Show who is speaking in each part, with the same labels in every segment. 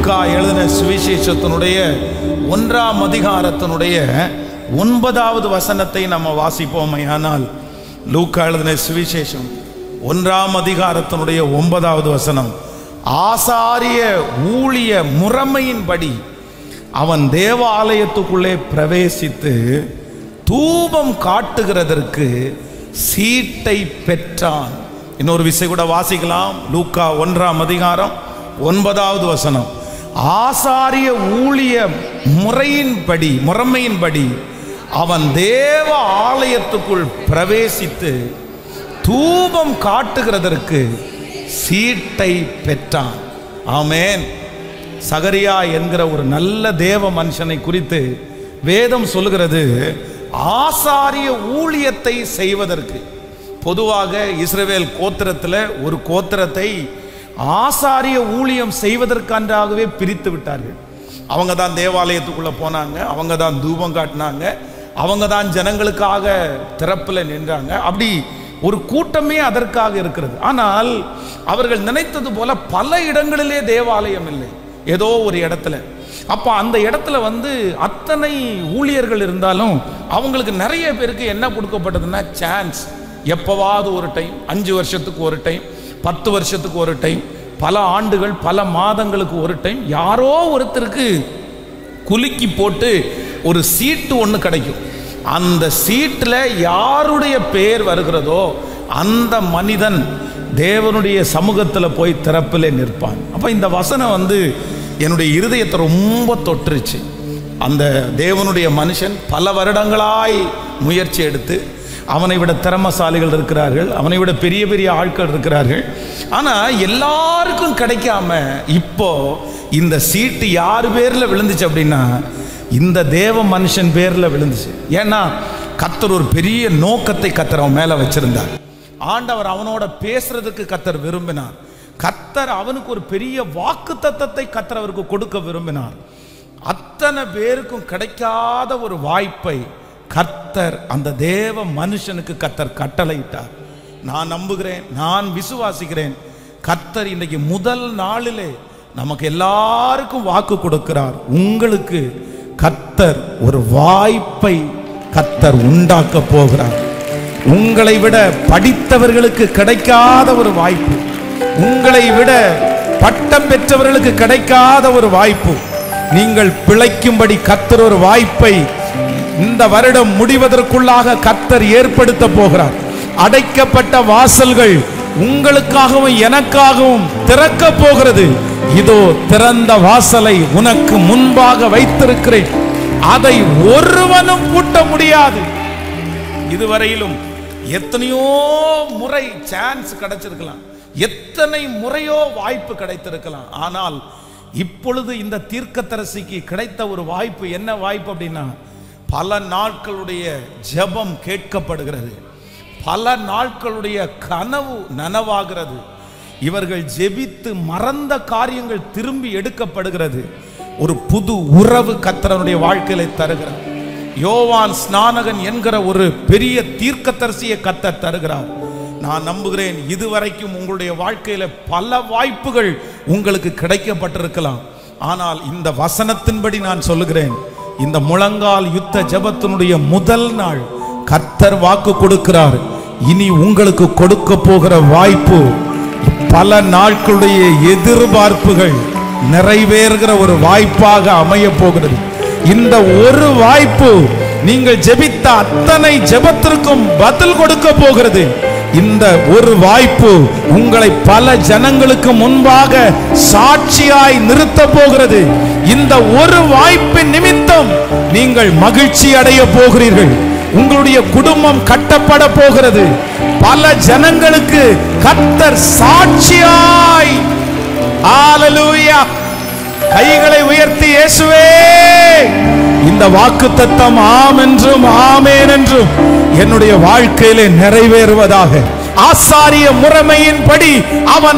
Speaker 1: லூக்கா எழுதின சுவிசேஷத்தினுடைய ஒன்றாம் அதிகாரத்தினுடைய ஒன்பதாவது வசனத்தை நம்ம வாசிப்போமையானால் லூக்கா எழுதின சுவிசேஷம் ஒன்றாம் அதிகாரத்தினுடைய ஒன்பதாவது வசனம் ஆசாரிய ஊழிய முறைமையின்படி அவன் தேவாலயத்துக்குள்ளே பிரவேசித்து தூபம் காட்டுகிறதற்கு சீட்டை பெற்றான் இன்னொரு விசை கூட வாசிக்கலாம் லூக்கா ஒன்றாம் அதிகாரம் ஒன்பதாவது வசனம் ஆசாரிய ஊழிய முறையின்படி முறைமையின்படி அவன் தேவ ஆலயத்துக்குள் பிரவேசித்து தூபம் காட்டுகிறதற்கு சீட்டை பெற்றான் ஆமேன் சகரியா என்கிற ஒரு நல்ல தேவ மனுஷனை குறித்து வேதம் சொல்லுகிறது ஆசாரிய ஊழியத்தை செய்வதற்கு பொதுவாக இஸ்ரவேல் கோத்திரத்தில் ஒரு கோத்திரத்தை ஆசாரிய ஊழியம் செய்வதற்கன்றாகவே பிரித்து விட்டார்கள் அவங்க தான் தேவாலயத்துக்குள்ளே போனாங்க அவங்க தான் தூபம் காட்டினாங்க அவங்க தான் ஜனங்களுக்காக திறப்பில் நின்றாங்க அப்படி ஒரு கூட்டமே அதற்காக இருக்கிறது ஆனால் அவர்கள் நினைத்தது போல பல இடங்களிலே தேவாலயம் இல்லை ஏதோ ஒரு இடத்துல அப்போ அந்த இடத்துல வந்து அத்தனை ஊழியர்கள் இருந்தாலும் அவங்களுக்கு நிறைய பேருக்கு என்ன கொடுக்கப்பட்டதுன்னா சான்ஸ் எப்போவாவது ஒரு டைம் அஞ்சு வருஷத்துக்கு ஒரு டைம் பத்து வருஷத்துக்கு ஒரு டைம் பல ஆண்டுகள் பல மாதங்களுக்கு ஒரு டைம் யாரோ ஒருத்தருக்கு குலுக்கி போட்டு ஒரு சீட்டு ஒன்று கிடைக்கும் அந்த சீட்டில் யாருடைய பேர் வருகிறதோ அந்த மனிதன் தேவனுடைய சமூகத்தில் போய் திறப்பிலே நிற்பான் அப்போ இந்த வசனம் வந்து என்னுடைய இருதயத்தை ரொம்ப தொற்றுச்சு அந்த தேவனுடைய மனுஷன் பல வருடங்களாய் முயற்சி எடுத்து அவனை விட திறமசாலிகள் இருக்கிறார்கள் அவனை விட பெரிய பெரிய ஆட்கள் இருக்கிறார்கள் ஆனால் எல்லாருக்கும் கிடைக்காம இப்போ இந்த சீட்டு யார் பேரில் விழுந்துச்சு அப்படின்னா இந்த தேவ மனுஷன் பேரில் விழுந்துச்சு ஏன்னா கத்தர் ஒரு பெரிய நோக்கத்தை கத்தர் அவன் மேலே வச்சிருந்தார் ஆண்டவர் அவனோட பேசுறதுக்கு கத்தர் விரும்பினார் கத்தர் அவனுக்கு ஒரு பெரிய வாக்கு தத்தத்தை கத்தர் அவருக்கு கொடுக்க விரும்பினார் அத்தனை பேருக்கும் கிடைக்காத ஒரு வாய்ப்பை கர்த்தர் அந்த தேவ மனுஷனுக்கு கர்த்தர் கட்டளையிட்டார் நான் நம்புகிறேன் நான் விசுவாசிக்கிறேன் கர்த்தர் இன்றைக்கு முதல் நாளிலே நமக்கு எல்லாருக்கும் வாக்கு கொடுக்கிறார் உங்களுக்கு கர்த்தர் ஒரு வாய்ப்பை கர்த்தர் உண்டாக்க போகிறார் உங்களை விட படித்தவர்களுக்கு கிடைக்காத ஒரு வாய்ப்பு உங்களை விட பட்டம் பெற்றவர்களுக்கு கிடைக்காத ஒரு வாய்ப்பு நீங்கள் பிழைக்கும்படி கர்த்தர் ஒரு வாய்ப்பை இந்த வருடம் முடிவதற்குள்ளாக கர்த்தர் ஏற்படுத்த போகிறார் அடைக்கப்பட்ட வாசல்கள் உங்களுக்காகவும் எனக்காகவும் திறக்க போகிறது இதோ திறந்த வாசலை உனக்கு முன்பாக வைத்திருக்கிறேன் அதை ஒருவனும் பூட்ட முடியாது இதுவரையிலும் எத்தனையோ முறை சான்ஸ் கிடைச்சிருக்கலாம் எத்தனை முறையோ வாய்ப்பு கிடைத்திருக்கலாம் ஆனால் இப்பொழுது இந்த தீர்க்கதரிசிக்கு கிடைத்த ஒரு வாய்ப்பு என்ன வாய்ப்பு அப்படின்னா பல நாட்களுடைய ஜெபம் கேட்கப்படுகிறது பல நாட்களுடைய கனவு நனவாகிறது இவர்கள் ஜெபித்து மறந்த காரியங்கள் திரும்பி எடுக்கப்படுகிறது ஒரு புது உறவு கத்தரனுடைய வாழ்க்கையில தருகிறார் யோவான் ஸ்நானகன் என்கிற ஒரு பெரிய தீர்க்கதரிசியை கத்த தருகிறார் நான் நம்புகிறேன் இதுவரைக்கும் உங்களுடைய வாழ்க்கையில பல வாய்ப்புகள் உங்களுக்கு கிடைக்கப்பட்டிருக்கலாம் ஆனால் இந்த வசனத்தின்படி நான் சொல்லுகிறேன் இந்த முழங்கால் யுத்த ஜெபத்தினுடைய முதல் நாள் கர்த்தர் வாக்கு கொடுக்கிறார் இனி உங்களுக்கு கொடுக்க போகிற வாய்ப்பு பல நாட்களுடைய எதிர்பார்ப்புகள் நிறைவேறுகிற ஒரு வாய்ப்பாக அமைய போகிறது இந்த ஒரு வாய்ப்பு நீங்கள் ஜெபித்த அத்தனை ஜெபத்திற்கும் பதில் கொடுக்க போகிறது இந்த ஒரு வாய்ப்பு உங்களை பல ஜனங்களுக்கு முன்பாக சாட்சியாய் நிறுத்த போகிறது இந்த ஒரு வாய்ப்பின் நிமித்தம் நீங்கள் மகிழ்ச்சி அடைய போகிறீர்கள் உங்களுடைய குடும்பம் கட்டப்பட போகிறது பல ஜனங்களுக்கு கத்தர் சாட்சியாய் ஹalleluya கைகளை உயர்த்தி இயேசுவே இந்த வாக்கு தத்தம் ஆம் என்றும் ஆமேன் என்றும் என்னுடைய வாழ்க்கையிலே நிறைவேறுவதாக ஆசாரிய முறைமையின்படி அவன்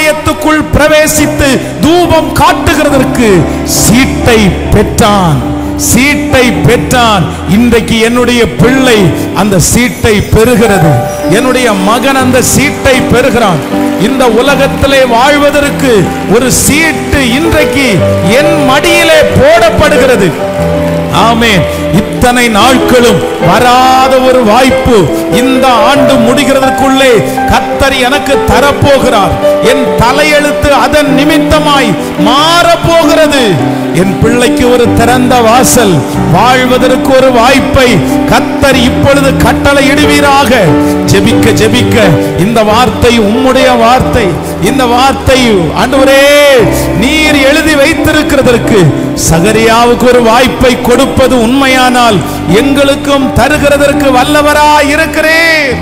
Speaker 1: தேவாலயத்துக்குள் பிரவேசித்து தூபம் காட்டுகிறதற்கு சீட்டை பெற்றான் சீட்டை பெற்றான் இன்றைக்கு என்னுடைய பிள்ளை அந்த சீட்டை பெறுகிறது என்னுடைய மகன் அந்த சீட்டை பெறுகிறான் இந்த உலகத்திலே வாழ்வதற்கு ஒரு சீட்டு இன்றைக்கு என் மடியிலே போடப்படுகிறது ஆமென் இத்தனை நாட்களும் வராத ஒரு வாய்ப்பு இந்த ஆண்டு முடிகிறதற்குள்ளே கத்தர் எனக்கு தரப்போகிறார் என் தலையெழுத்து அதன் நிமித்தமாய் மாறப்போகிறது என் பிள்ளைக்கு ஒரு திறந்த வாசல் வாழ்வதற்கு ஒரு வாய்ப்பை கத்தர் இப்பொழுது கட்டளை இடுவீராக ஜெபிக்க ஜெபிக்க இந்த வார்த்தை உம்முடைய வார்த்தை இந்த வார்த்தை ஆண்டவரே நீர் எழுதி வைத்திருக்கிறதற்கு சகரியாவுக்கு ஒரு வாய்ப்பை கொடுப்பது உண்மையானால் எங்களுக்கும் தருகிறதற்கு வல்லவராய் இருக்கிறேன்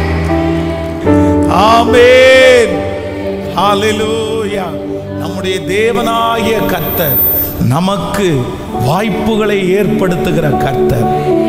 Speaker 1: ஆமென் ஹalleluya நம்முடைய தேவனாகிய கர்த்தர் நமக்கு வாய்ப்புகளை ஏற்படுத்துகிற கர்த்தர்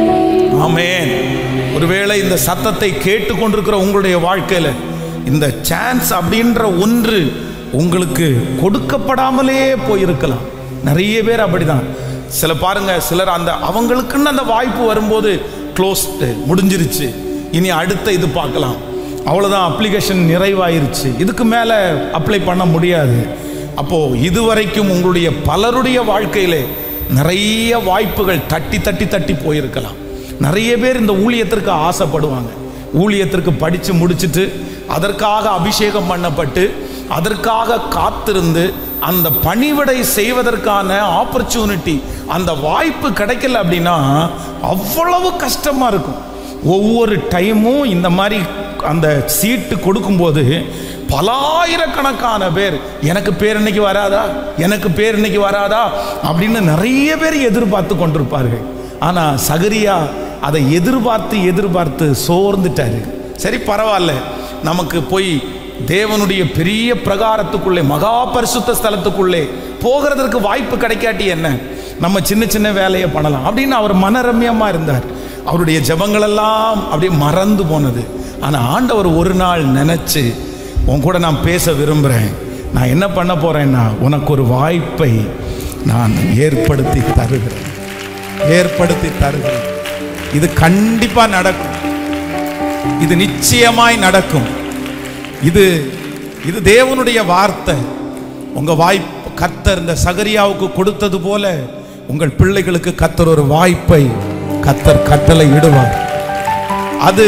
Speaker 1: ஆமென் ஒருவேளை இந்த சத்தத்தை கேட்டுக்கொண்டிருக்கிற உங்களுடைய வாழ்க்கையில இந்த சான்ஸ் அப்படின்ற ஒன்று உங்களுக்கு கொடுக்கப்படாமலே போயிருக்கலாம் நிறைய பேர் அப்படிதான் சில பாருங்க சிலர் அந்த அவங்களுக்குன்னு அந்த வாய்ப்பு வரும்போது க்ளோஸ்டு முடிஞ்சிருச்சு இனி அடுத்த இது பார்க்கலாம் அவ்வளோதான் அப்ளிகேஷன் நிறைவாயிருச்சு இதுக்கு மேலே அப்ளை பண்ண முடியாது அப்போ இதுவரைக்கும் உங்களுடைய பலருடைய வாழ்க்கையிலே நிறைய வாய்ப்புகள் தட்டி தட்டி தட்டி போயிருக்கலாம் நிறைய பேர் இந்த ஊழியத்திற்கு ஆசைப்படுவாங்க ஊழியத்திற்கு படித்து முடிச்சிட்டு அதற்காக அபிஷேகம் பண்ணப்பட்டு அதற்காக காத்திருந்து அந்த பணிவிடை செய்வதற்கான ஆப்பர்ச்சுனிட்டி அந்த வாய்ப்பு கிடைக்கல அப்படின்னா அவ்வளவு கஷ்டமா இருக்கும் ஒவ்வொரு டைமும் இந்த மாதிரி அந்த சீட்டு கொடுக்கும்போது பலாயிரக்கணக்கான பேர் எனக்கு பேர் இன்னைக்கு வராதா எனக்கு பேர் இன்னைக்கு வராதா அப்படின்னு நிறைய பேர் எதிர்பார்த்து கொண்டிருப்பார்கள் ஆனா சகரியா அதை எதிர்பார்த்து எதிர்பார்த்து சோர்ந்துட்டாரு சரி பரவாயில்ல நமக்கு போய் தேவனுடைய பெரிய பிரகாரத்துக்குள்ளே மகா பரிசுத்த ஸ்தலத்துக்குள்ளே போகிறதற்கு வாய்ப்பு கிடைக்காட்டி என்ன நம்ம சின்ன சின்ன வேலையை பண்ணலாம் அப்படின்னு அவர் மனரம்யமா இருந்தார் அவருடைய ஜெபங்களெல்லாம் அப்படியே மறந்து போனது ஆனா ஆண்டவர் ஒரு நாள் நினைச்சு உன் கூட நான் பேச விரும்புகிறேன் நான் என்ன பண்ண போறேன்னா உனக்கு ஒரு வாய்ப்பை நான் ஏற்படுத்தி தருகிறேன் ஏற்படுத்தி தருகிறேன் இது கண்டிப்பா நடக்கும் இது நிச்சயமாய் நடக்கும் இது இது தேவனுடைய வார்த்தை உங்க வாய்ப்பு கத்தர் இந்த சகரியாவுக்கு கொடுத்தது போல உங்கள் பிள்ளைகளுக்கு கத்தர் ஒரு வாய்ப்பை கத்தர் கட்டளை இடுவார் அது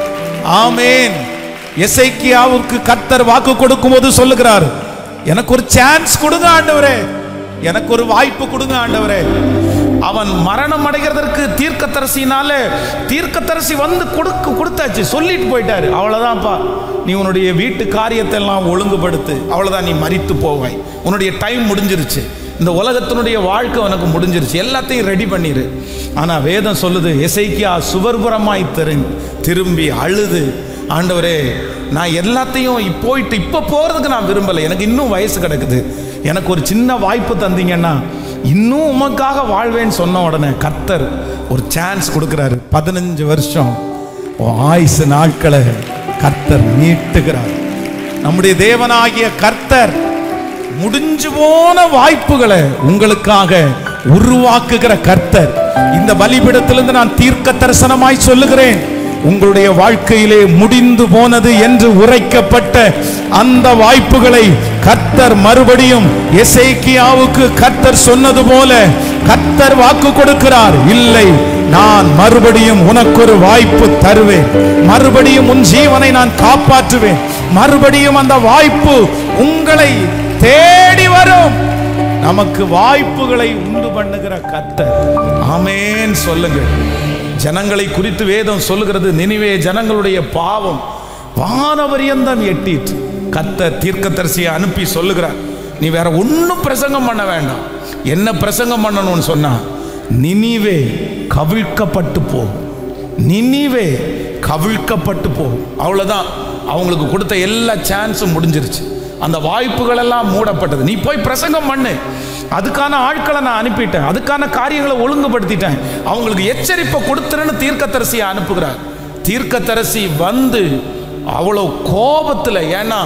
Speaker 1: ஆமேன் எசைக்கியாவுக்கு கத்தர் வாக்கு கொடுக்கும்போது சொல்லுகிறார் எனக்கு ஒரு சான்ஸ் கொடுங்க ஆண்டவரே எனக்கு ஒரு வாய்ப்பு கொடுங்க ஆண்டவரே அவன் மரணம் அடைகிறதற்கு தீர்க்கத்தரசினால தீர்க்கத்தரசி வந்து கொடுக்க கொடுத்தாச்சு சொல்லிட்டு போயிட்டாரு அவ்வளவுதான்ப்பா நீ உன்னுடைய வீட்டு காரியத்தை எல்லாம் ஒழுங்குபடுத்து அவ்வளவுதான் நீ மரித்து போவாய் உன்னுடைய டைம் முடிஞ்சிருச்சு இந்த உலகத்தினுடைய வாழ்க்கை உனக்கு முடிஞ்சிருச்சு எல்லாத்தையும் ரெடி பண்ணிரு ஆனா வேதம் சொல்லுது எசைக்கியா சுவர்புறமாய் திரு திரும்பி அழுது ஆண்டவரே நான் எல்லாத்தையும் இப் போயிட்டு இப்போ போகிறதுக்கு நான் விரும்பலை எனக்கு இன்னும் வயசு கிடக்குது எனக்கு ஒரு சின்ன வாய்ப்பு தந்தீங்கன்னா இன்னும் உமக்காக வாழ்வேன்னு சொன்ன உடனே கர்த்தர் ஒரு சான்ஸ் கொடுக்குறாரு பதினஞ்சு வருஷம் உன் ஆயுசு நாட்களை கர்த்தர் நீட்டுகிறார் நம்முடைய தேவனாகிய கர்த்தர் முடிஞ்சு போன வாய்ப்புகளை உங்களுக்காக உருவாக்குகிற கர்த்தர் இந்த பலிபிடத்திலிருந்து நான் தீர்க்க தரிசனமாய் சொல்லுகிறேன் உங்களுடைய வாழ்க்கையிலே முடிந்து போனது என்று உரைக்கப்பட்ட அந்த வாய்ப்புகளை கர்த்தர் மறுபடியும் எசேக்கியாவுக்கு கர்த்தர் சொன்னது போல கர்த்தர் வாக்கு கொடுக்கிறார் இல்லை நான் மறுபடியும் உனக்கு ஒரு வாய்ப்பு தருவேன் மறுபடியும் உன் ஜீவனை நான் காப்பாற்றுவேன் மறுபடியும் அந்த வாய்ப்பு உங்களை தேடி வரும் நமக்கு வாய்ப்புகளை உண்டு பண்ணுகிற கர்த்தர் ஆமேன் சொல்லுங்க ஜனங்களை குறித்து வேதம் சொல்லுகிறது நினைவே ஜனங்களுடைய பாவம் வானவரியந்தம் எட்டிட்டு கர்த்தர் தீர்க்கதரிசியை அனுப்பி சொல்லுகிறார் நீ வேற ஒன்றும் பிரசங்கம் பண்ண வேண்டாம் என்ன பிரசங்கம் பண்ணணும்னு சொன்னா நினிவே கவிழ்க்கப்பட்டு போகும் நினிவே கவிழ்க்கப்பட்டு போகும் அவ்வளவுதான் அவங்களுக்கு கொடுத்த எல்லா சான்ஸும் முடிஞ்சிருச்சு அந்த வாய்ப்புகள் எல்லாம் மூடப்பட்டது நீ போய் பிரசங்கம் பண்ணு அதுக்கான ஆட்களை நான் அனுப்பிட்டேன் அதுக்கான காரியங்களை ஒழுங்குபடுத்திட்டேன் அவங்களுக்கு எச்சரிப்பை கொடுத்துருன்னு தீர்க்கதரிசியை அனுப்புகிறார் தீர்க்கதரிசி வந்து அவ்வளோ கோபத்தில் ஏன்னா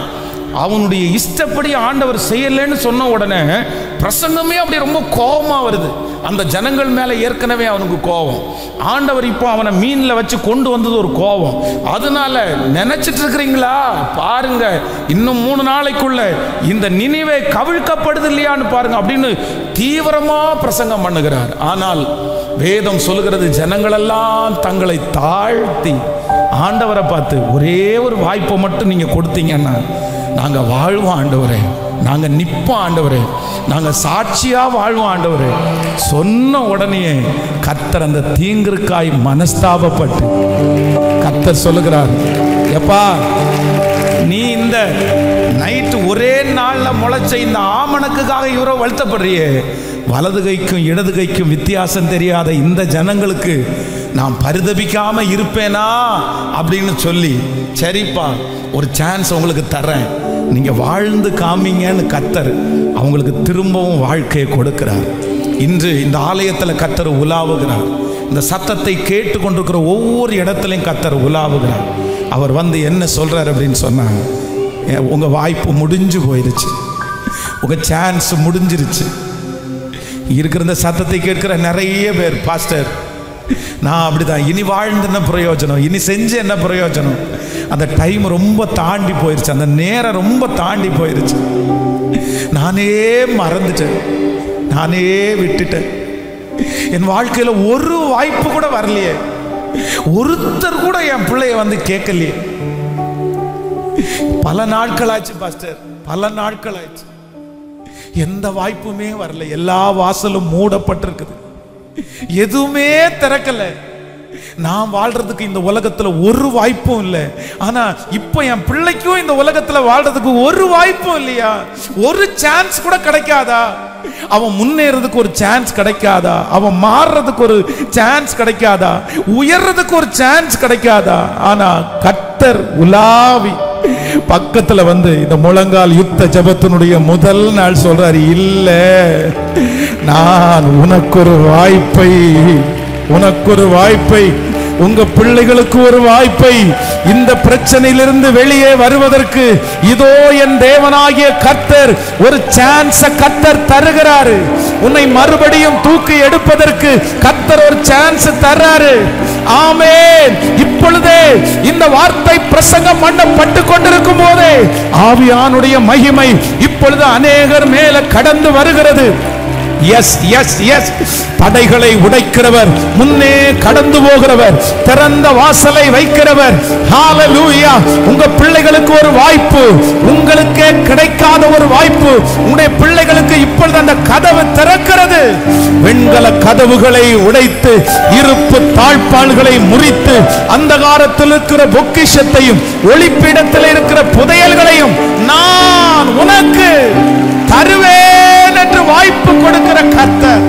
Speaker 1: அவனுடைய இஷ்டப்படி ஆண்டவர் செய்யலைன்னு சொன்ன உடனே பிரசங்கமே அப்படி ரொம்ப கோபமா வருது அந்த ஜனங்கள் மேல ஏற்கனவே அவனுக்கு கோபம் ஆண்டவர் இப்போ அவனை மீன்ல வச்சு கொண்டு வந்தது ஒரு கோபம் அதனால நினைச்சிட்டு இருக்கிறீங்களா பாருங்க இன்னும் மூணு நாளைக்குள்ள இந்த நினைவை கவிழ்க்கப்படுது இல்லையான்னு பாருங்க அப்படின்னு தீவிரமா பிரசங்கம் பண்ணுகிறார் ஆனால் வேதம் சொல்லுகிறது ஜனங்களெல்லாம் தங்களை தாழ்த்தி ஆண்டவரை பார்த்து ஒரே ஒரு வாய்ப்பை மட்டும் நீங்க கொடுத்தீங்கன்னா நாங்க வாழ்வோம் ஆண்டவரே நாங்க நிப்போம் ஆண்டவரே நாங்க சாட்சியா வாழ்வோம் ஆண்டவரே சொன்ன உடனே கத்தர் அந்த தீங்கிற்காய் மனஸ்தாபப்பட்டு கத்தர் சொல்லுகிறார் எப்பா நீ இந்த நைட்டு ஒரே நாள்ல முளைச்ச இந்த ஆமணக்குக்காக இவரோ வருத்தப்படுறியே வலது கைக்கும் இடது கைக்கும் வித்தியாசம் தெரியாத இந்த ஜனங்களுக்கு நான் பரிதபிக்காம இருப்பேனா அப்படின்னு சொல்லி சரிப்பா ஒரு சான்ஸ் உங்களுக்கு தர்றேன் நீங்க வாழ்ந்து காமிங்கன்னு கத்தர் அவங்களுக்கு திரும்பவும் வாழ்க்கையை கொடுக்கிறார் இன்று இந்த ஆலயத்தில் கத்தர் உலாவுகிறார் இந்த சத்தத்தை கேட்டு கொண்டிருக்கிற ஒவ்வொரு இடத்துலையும் கத்தர் உலாவுகிறார் அவர் வந்து என்ன சொல்றார் அப்படின்னு சொன்னாங்க "ஏ, உங்க வாய்ப்பு முடிஞ்சு போயிருச்சு உங்க சான்ஸ் முடிஞ்சிருச்சு இருக்கிற இந்த சத்தத்தை கேட்கிற நிறைய பேர் பாஸ்டர் நான் அப்படிதான் இனி வாழ்ந்து என்ன பிரயோஜனம் இனி செஞ்சு என்ன பிரயோஜனம் அந்த டைம் ரொம்ப தாண்டி போயிருச்சு அந்த நேரம் ரொம்ப தாண்டி போயிருச்சு நானே மறந்துட்டேன் நானே விட்டுட்டேன் என் வாழ்க்கையில ஒரு வாய்ப்பு கூட வரலையே ஒருத்தர் கூட என் பிள்ளைய வந்து கேட்கலையே பல நாட்கள் ஆச்சு பாஸ்டர் பல நாட்கள் ஆச்சு எந்த வாய்ப்புமே வரல எல்லா வாசலும் மூடப்பட்டிருக்குது எதுவுமே திறக்கல நான் வாழ்றதுக்கு இந்த உலகத்துல ஒரு வாய்ப்பும் இல்லை ஆனா இப்போ என் பிள்ளைக்கும் இந்த உலகத்துல வாழ்றதுக்கு ஒரு வாய்ப்பும் இல்லையா ஒரு சான்ஸ் கூட கிடைக்காதா அவன் முன்னேறதுக்கு ஒரு சான்ஸ் கிடைக்காதா அவன் மாறுறதுக்கு ஒரு சான்ஸ் கிடைக்காதா உயர்றதுக்கு ஒரு சான்ஸ் கிடைக்காதா ஆனா கத்தர் உலாவி பக்கத்துல வந்து இந்த முழங்கால் யுத்த ஜபத்தினுடைய முதல் நாள் சொல்றாரு இல்ல நான் உனக்கு ஒரு வாய்ப்பை உனக்கு ஒரு வாய்ப்பை உங்க பிள்ளைகளுக்கு ஒரு வாய்ப்பை இந்த பிரச்சனையிலிருந்து வெளியே வருவதற்கு இதோ என் தேவனாகிய கர்த்தர் ஒரு சான்ஸ கர்த்தர் தருகிறாரு உன்னை மறுபடியும் தூக்கி எடுப்பதற்கு கர்த்தர் ஒரு சான்ஸ் தர்றாரு ஆமென் இப்பொழுதே இந்த வார்த்தை பிரசங்கம் பண்ணப்பட்டு கொண்டிருக்கும் போதே ஆவியானுடைய மகிமை இப்பொழுது அநேகர் மேல கடந்து வருகிறது எஸ் எஸ் எஸ் தடைகளை உடைக்கிறவர் முன்னே கடந்து போகிறவர் திறந்த வாசலை வைக்கிறவர் ஹalleluya உங்க பிள்ளைகளுக்கு ஒரு வாய்ப்பு உங்களுக்கே கிடைக்காத ஒரு வாய்ப்பு உங்களுடைய பிள்ளைகளுக்கு இப்பொழுது அந்த கதவு திறக்கிறது வெண்கல கதவுகளை உடைத்து இருப்பு தாழ்பாள்களை முறித்து அந்தகாரத்தில் இருக்கிற பொக்கிஷத்தையும் ஒளிப்பீடத்தில் இருக்கிற புதையல்களையும் நான் உனக்கு தருவேன் என்று வாய்ப்பு கொடுக்கிற கர்த்தர்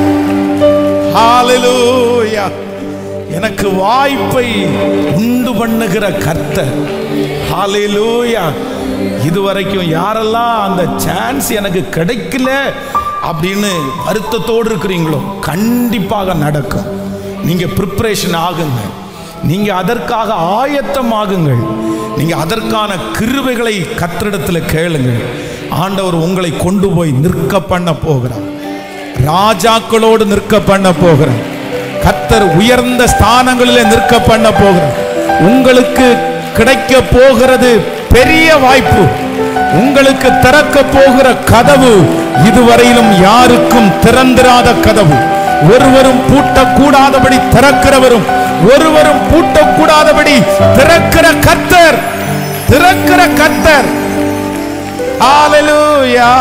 Speaker 1: ஹalleluya எனக்கு வாய்ப்பை உண்டு பண்ணுகிற கர்த்தர் ஹalleluya இதுவரைக்கும் யாரெல்லாம் அந்த சான்ஸ் எனக்கு கிடைக்கல அப்படின்னு வருத்தத்தோடு இருக்கிறீங்களோ கண்டிப்பாக நடக்கும் நீங்க ப்ரிப்பரேஷன் ஆகுங்க நீங்க அதற்காக ஆயத்தம் ஆகுங்கள் நீங்க அதற்கான கிருபைகளை கத்திரிடத்தில் கேளுங்கள் ஆண்டவர் உங்களை கொண்டு போய் நிற்க பண்ண போகிறார் ராஜாக்களோடு நிற்க பண்ண போகிறார் கத்தர் உயர்ந்த ஸ்தானங்களிலே நிற்க பண்ண போகிறார் உங்களுக்கு கிடைக்க போகிறது பெரிய வாய்ப்பு உங்களுக்கு திறக்க போகிற கதவு இதுவரையிலும் யாருக்கும் திறந்திராத கதவு ஒருவரும் பூட்டக்கூடாதபடி திறக்கிறவரும் ஒருவரும் பூட்டக்கூடாதபடி திறக்கிற கத்தர் திறக்கிற கத்தர் ஹalleluya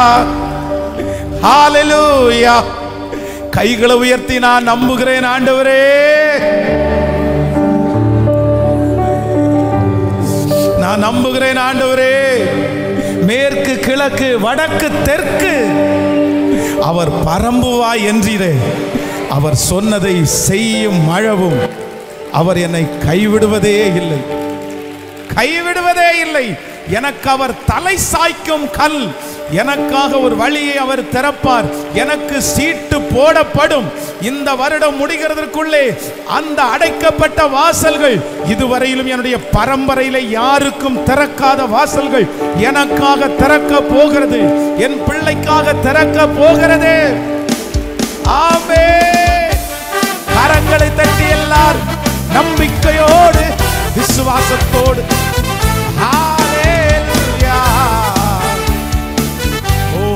Speaker 1: ஹalleluya கைகளை உயர்த்தி நான் நம்புகிறேன் ஆண்டவரே நான் நம்புகிறேன் ஆண்டவரே மேற்கு கிழக்கு வடக்கு தெற்கு அவர் பரம்புவாய் என்றீரே அவர் சொன்னதை செய்யும் மழவும் அவர் என்னை கைவிடுவதே இல்லை கைவிடுவதே இல்லை எனக்கு அவர் தலை சாய்க்கும் கல் எனக்காக ஒரு வழியை அவர் திறப்பார் எனக்கு சீட்டு போடப்படும் இந்த வருடம் முடிகிறதற்குள்ளே அந்த அடைக்கப்பட்ட வாசல்கள் இதுவரையிலும் என்னுடைய பரம்பரையில யாருக்கும் திறக்காத வாசல்கள் எனக்காக திறக்க போகிறது என் பிள்ளைக்காக திறக்க போகிறது ஆமே கரங்களை தட்டி எல்லாரும் நம்பிக்கையோடு விசுவாசத்தோடு ஹalleluya. ஓ,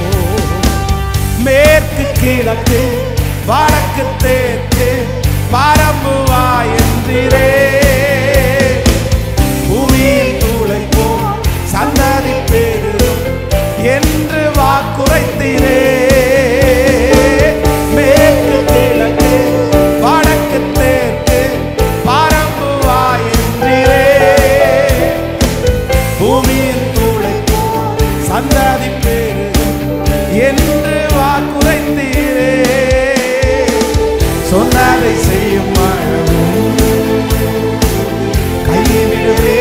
Speaker 1: மேற்கு கிழக்கு வடக்கு தெற்கு பரம்புவா என்றிரே பூமியில் துளைப்போ சந்ததி பெறும் என்று வாக்குரைத்தீரே மேற்கு கிழக்கு வடக்கு தெற்கு பரம்புவா என்றிரே பூமியில் துளைப்போ சந்ததி பெறும் என்று வாக்குரைத்தீரே சொன்னதை செய்யும் அழகும் கைவிடவே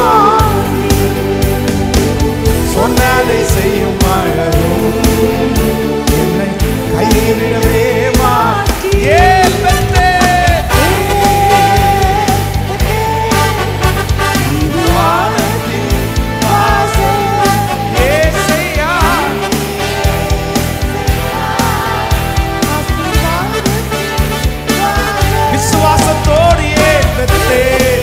Speaker 1: சொன்னதை செய்யும் அழகும் என்னை கைவிடவே ஏன் விசுவாசத்தோடு ஏன் பெற்றே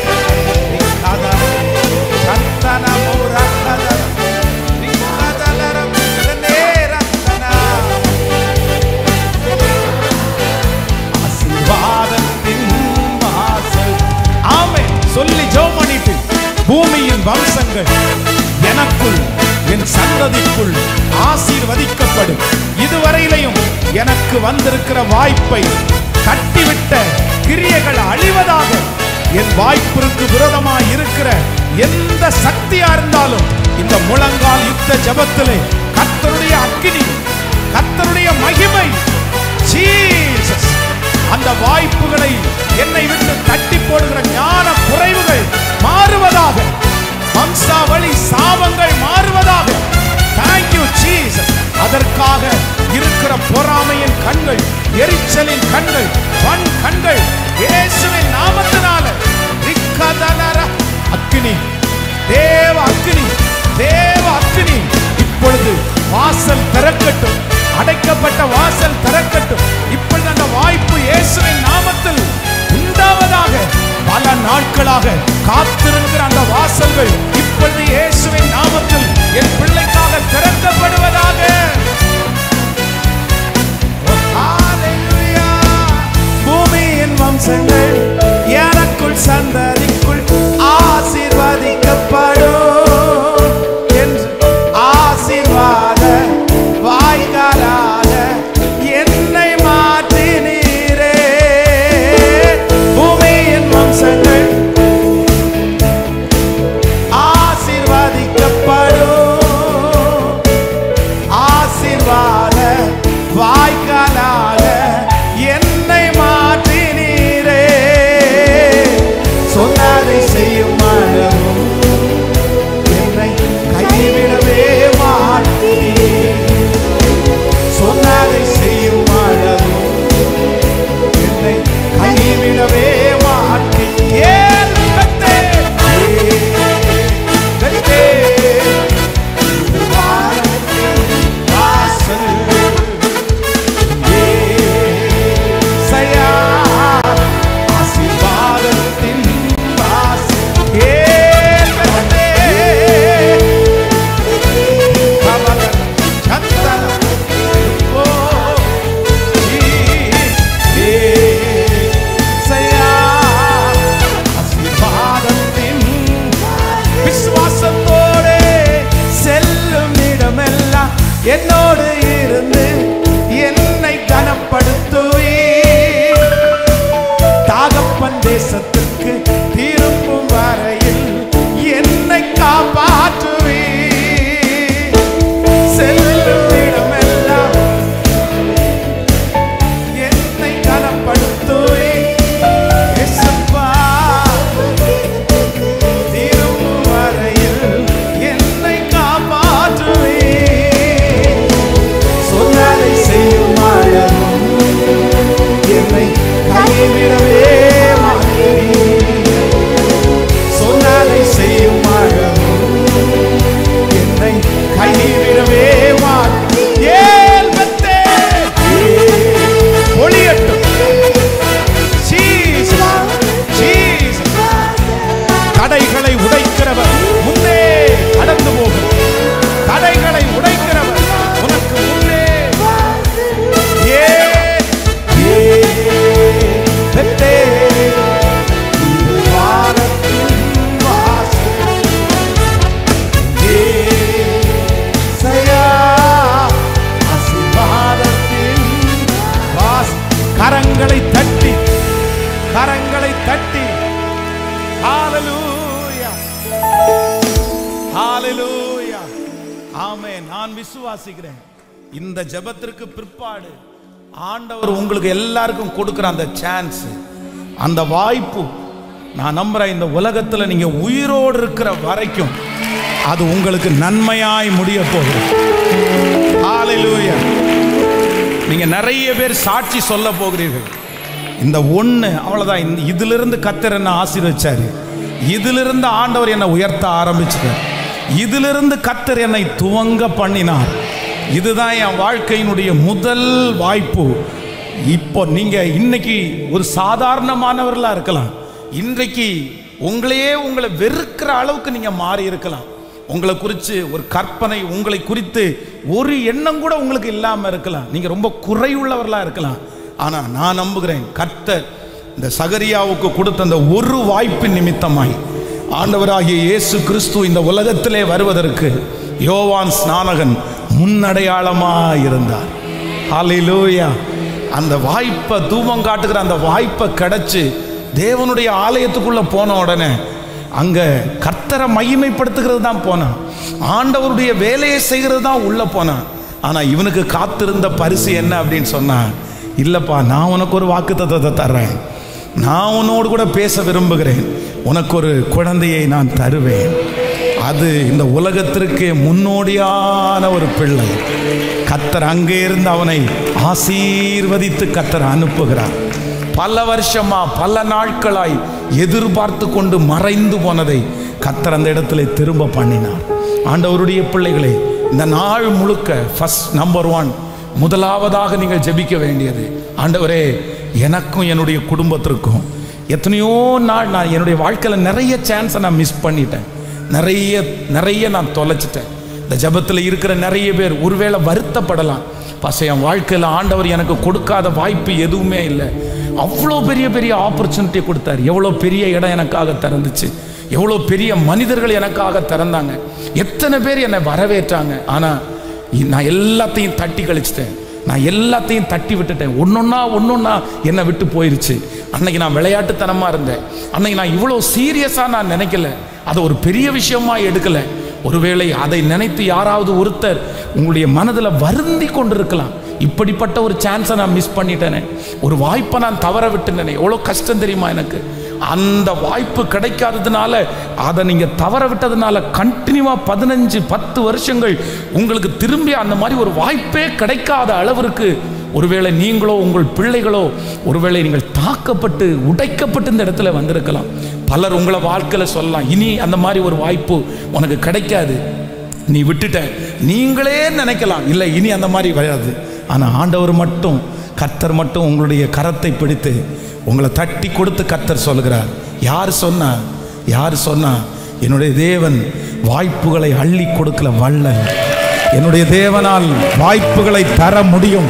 Speaker 1: ஆசீர்வாதத்தின் வாசல். ஆமென். சொல்லி ஜெபம் பண்ணிட்டு பூமியின் வம்சங்கள் எனக்குள் என் சந்ததிக்குள் ஆசீர்வதிக்கப்படும் இதுவரையிலையும் எனக்கு வந்திருக்கிற வாய்ப்பை கட்டிவிட்ட கிரியைகள் அழிவதாக என் வாய்ப்பிற்கு விரோதமாய் இருக்கிற எந்த சக்தியா இருந்தாலும் இந்த முழங்கால் யுத்த ஜெபத்திலே கர்த்தருடைய அக்கினி கர்த்தருடைய மகிமை ஜீசஸ் அந்த வாய்ப்புகளை என்னை விட்டு தட்டி போடுகிற ஞான குறைவுகள் மாறுவதாக வம்சாவளி சாபங்கள் மாறுவதாக தேங்க்யூ ஜீசஸ் அதற்காக இருக்கிற பொறாமையின் கண்கள் எரிச்சலின் கண்கள் வன் கண்கள் இயேசுவின் நாமத்தினால ரிக்கதலர அக்கினி தேவ அக்கினி தேவ அக்கினி இப்பொழுது வாசல் திறக்கட்டும் அடைக்கப்பட்ட வாசல் திறக்கட்டும் இப்பொழுது அந்த வாய்ப்பு இயேசுவின் நாமத்தில் உண்டாவதாக பல நாட்களாக காத்திருக்கிற அந்த வாசல்கள் இப்பொழுது இயேசுவின் நாமத்தில் என் பிள்ளைக்காக திறக்கப்படுவதாக ஓ, ஹalleluya. பூமியின் வம்சங்கள் எனக்குள் சந்ததிக்குள் ஆசீர்வதிக்கப்படும் என்று ஆசீர்வாத வாய்காலாக என்னை மாற்றினீரே பூமியின் வம்சங்கள் ஆசீர்வதிக்கப்படும் விசுவாசிக்கிறேன் இந்த ஜெபத்திற்கு பிற்பாடு ஆண்டவர் உங்களுக்கு எல்லாருக்கும் கொடுக்கிற அந்த சான்ஸ் அந்த வாய்ப்பு நான் நம்புறேன் இந்த உலகத்துல நீங்க உயிரோடு இருக்கிற வரைக்கும் அது உங்களுக்கு நன்மையாய் முடிய போகுது ஹalleluya நீங்க நிறைய பேர் சாட்சி சொல்ல போகிறீர்கள் இந்த ஒண்ணு அவ்வளவுதான் இந்த இதிலிருந்து கத்தர் என்ன ஆசீர்வச்சாரு இதிலிருந்து ஆண்டவர் என்னை உயர்த்த ஆரம்பிச்சார் இதிலிருந்து கத்தர் என்னை துவங்க பண்ணினார் இதுதான் என் வாழ்க்கையினுடைய முதல் வாய்ப்பு இப்போ நீங்க இன்னைக்கு ஒரு சாதாரணமானவர்களா இருக்கலாம் இன்றைக்கு உங்களையே உங்களை வெறுக்கிற அளவுக்கு நீங்க மாறி இருக்கலாம் உங்களை குறித்து ஒரு கற்பனை உங்களை குறித்து ஒரு எண்ணம் கூட உங்களுக்கு இல்லாம இருக்கலாம் நீங்க ரொம்ப குறையுள்ளவர்களா இருக்கலாம் ஆனா நான் நம்புகிறேன் கர்த்தர் இந்த சகரியாவுக்கு கொடுத்த அந்த ஒரு வாய்ப்பின் நிமித்தமாய் ஆண்டவராகிய இயேசு கிறிஸ்து இந்த உலகத்திலே வருவதற்கு யோவான் ஸ்நானகன் முன்னடையாளமாய் இருந்தார் ஹalleluya அந்த வாய்ப்பை தூபம் காட்டுகிற அந்த வாய்ப்பை கிடைச்சு தேவனுடைய ஆலயத்துக்குள்ள போன உடனே அங்க கர்த்தரை மகிமைப்படுத்துகிறது தான் போனான் ஆண்டவருடைய வேலையை செய்கிறது தான் உள்ள போனான் ஆனா இவனுக்கு காத்திருந்த பரிசு என்ன அப்படின்னு சொன்னா இல்லப்பா நான் உனக்கு ஒரு வாக்குத்தத்தத்தை தர்றேன் நான் உன்னோடு கூட பேச விரும்புகிறேன் உனக்கு ஒரு குழந்தையை நான் தருவேன் அது இந்த உலகத்திற்கு முன்னோடியான ஒரு பிள்ளை கத்தர் அங்கே இருந்து அவனை ஆசீர்வதித்து கத்தர் அனுப்புகிறார் பல வருஷமா பல நாட்களாய் எதிர்பார்த்து கொண்டு மறைந்து போனதை கத்தர் அந்த இடத்துல திரும்ப பண்ணினார் ஆண்டவருடைய பிள்ளைகளே இந்த நாள் முழுக்க ஃபர்ஸ்ட் நம்பர் ஒன் முதலாவதாக நீங்கள் ஜெபிக்க வேண்டியது ஆண்டவரே எனக்கும் என்னுடைய குடும்பத்திற்கும் எத்தனையோ நாள் நான் என்னுடைய வாழ்க்கையில் நிறைய சான்ஸை நான் மிஸ் பண்ணிட்டேன் நிறைய நிறைய நான் தொலைச்சிட்டேன் இந்த ஜெபத்தில் இருக்கிற நிறைய பேர் ஒருவேளை வருத்தப்படலாம் பச என் வாழ்க்கையில் ஆண்டவர் எனக்கு கொடுக்காத வாய்ப்பு எதுவுமே இல்லை அவ்வளோ பெரிய பெரிய ஆப்பர்ச்சுனிட்டி கொடுத்தார் எவ்வளோ பெரிய இடம் எனக்காக திறந்துச்சு எவ்வளோ பெரிய மனிதர்கள் எனக்காக திறந்தாங்க எத்தனை பேர் என்னை வரவேற்றாங்க ஆனால் நான் எல்லாத்தையும் தட்டி கழிச்சிட்டேன் நான் எல்லாத்தையும் தட்டி விட்டுட்டேன் ஒன்னொன்னா ஒன்னொன்னா என்னை விட்டு போயிருச்சு அன்னைக்கு நான் விளையாட்டுத்தனமா இருந்தேன் அன்னைக்கு நான் இவ்வளோ சீரியஸாக நான் நினைக்கல அதை ஒரு பெரிய விஷயமா எடுக்கல ஒருவேளை அதை நினைத்து யாராவது ஒருத்தர் உங்களுடைய மனதில் வருந்தி கொண்டிருக்கலாம் இப்படிப்பட்ட ஒரு சான்ஸை நான் மிஸ் பண்ணிட்டேனே ஒரு வாய்ப்பை நான் தவற விட்டுனேனே எவ்வளோ கஷ்டம் தெரியுமா எனக்கு அந்த வாய்ப்பு கிடைக்காததுனால அதை நீங்கள் தவற விட்டதுனால கண்டினியூவாக பதினஞ்சு பத்து வருஷங்கள் உங்களுக்கு திரும்பி அந்த மாதிரி ஒரு வாய்ப்பே கிடைக்காத அளவிற்கு ஒருவேளை நீங்களோ உங்கள் பிள்ளைகளோ ஒருவேளை நீங்கள் தாக்கப்பட்டு உடைக்கப்பட்டு இந்த இடத்துல வந்திருக்கலாம் பலர் உங்களை வாழ்க்கையில் சொல்லலாம் இனி அந்த மாதிரி ஒரு வாய்ப்பு உனக்கு கிடைக்காது நீ விட்டுட்ட நீங்களே நினைக்கலாம் இல்லை இனி அந்த மாதிரி வராது ஆனால் ஆண்டவர் மட்டும் கர்த்தர் மட்டும் உங்களுடைய கரத்தை பிடித்து உங்களை தட்டி கொடுத்து கர்த்தர் சொல்கிறார் யார் சொன்னா யார் சொன்னா என்னுடைய தேவன் வாய்ப்புகளை அள்ளி கொடுக்கல வள்ளல் என்னுடைய தேவனால் வாய்ப்புகளை தர முடியும்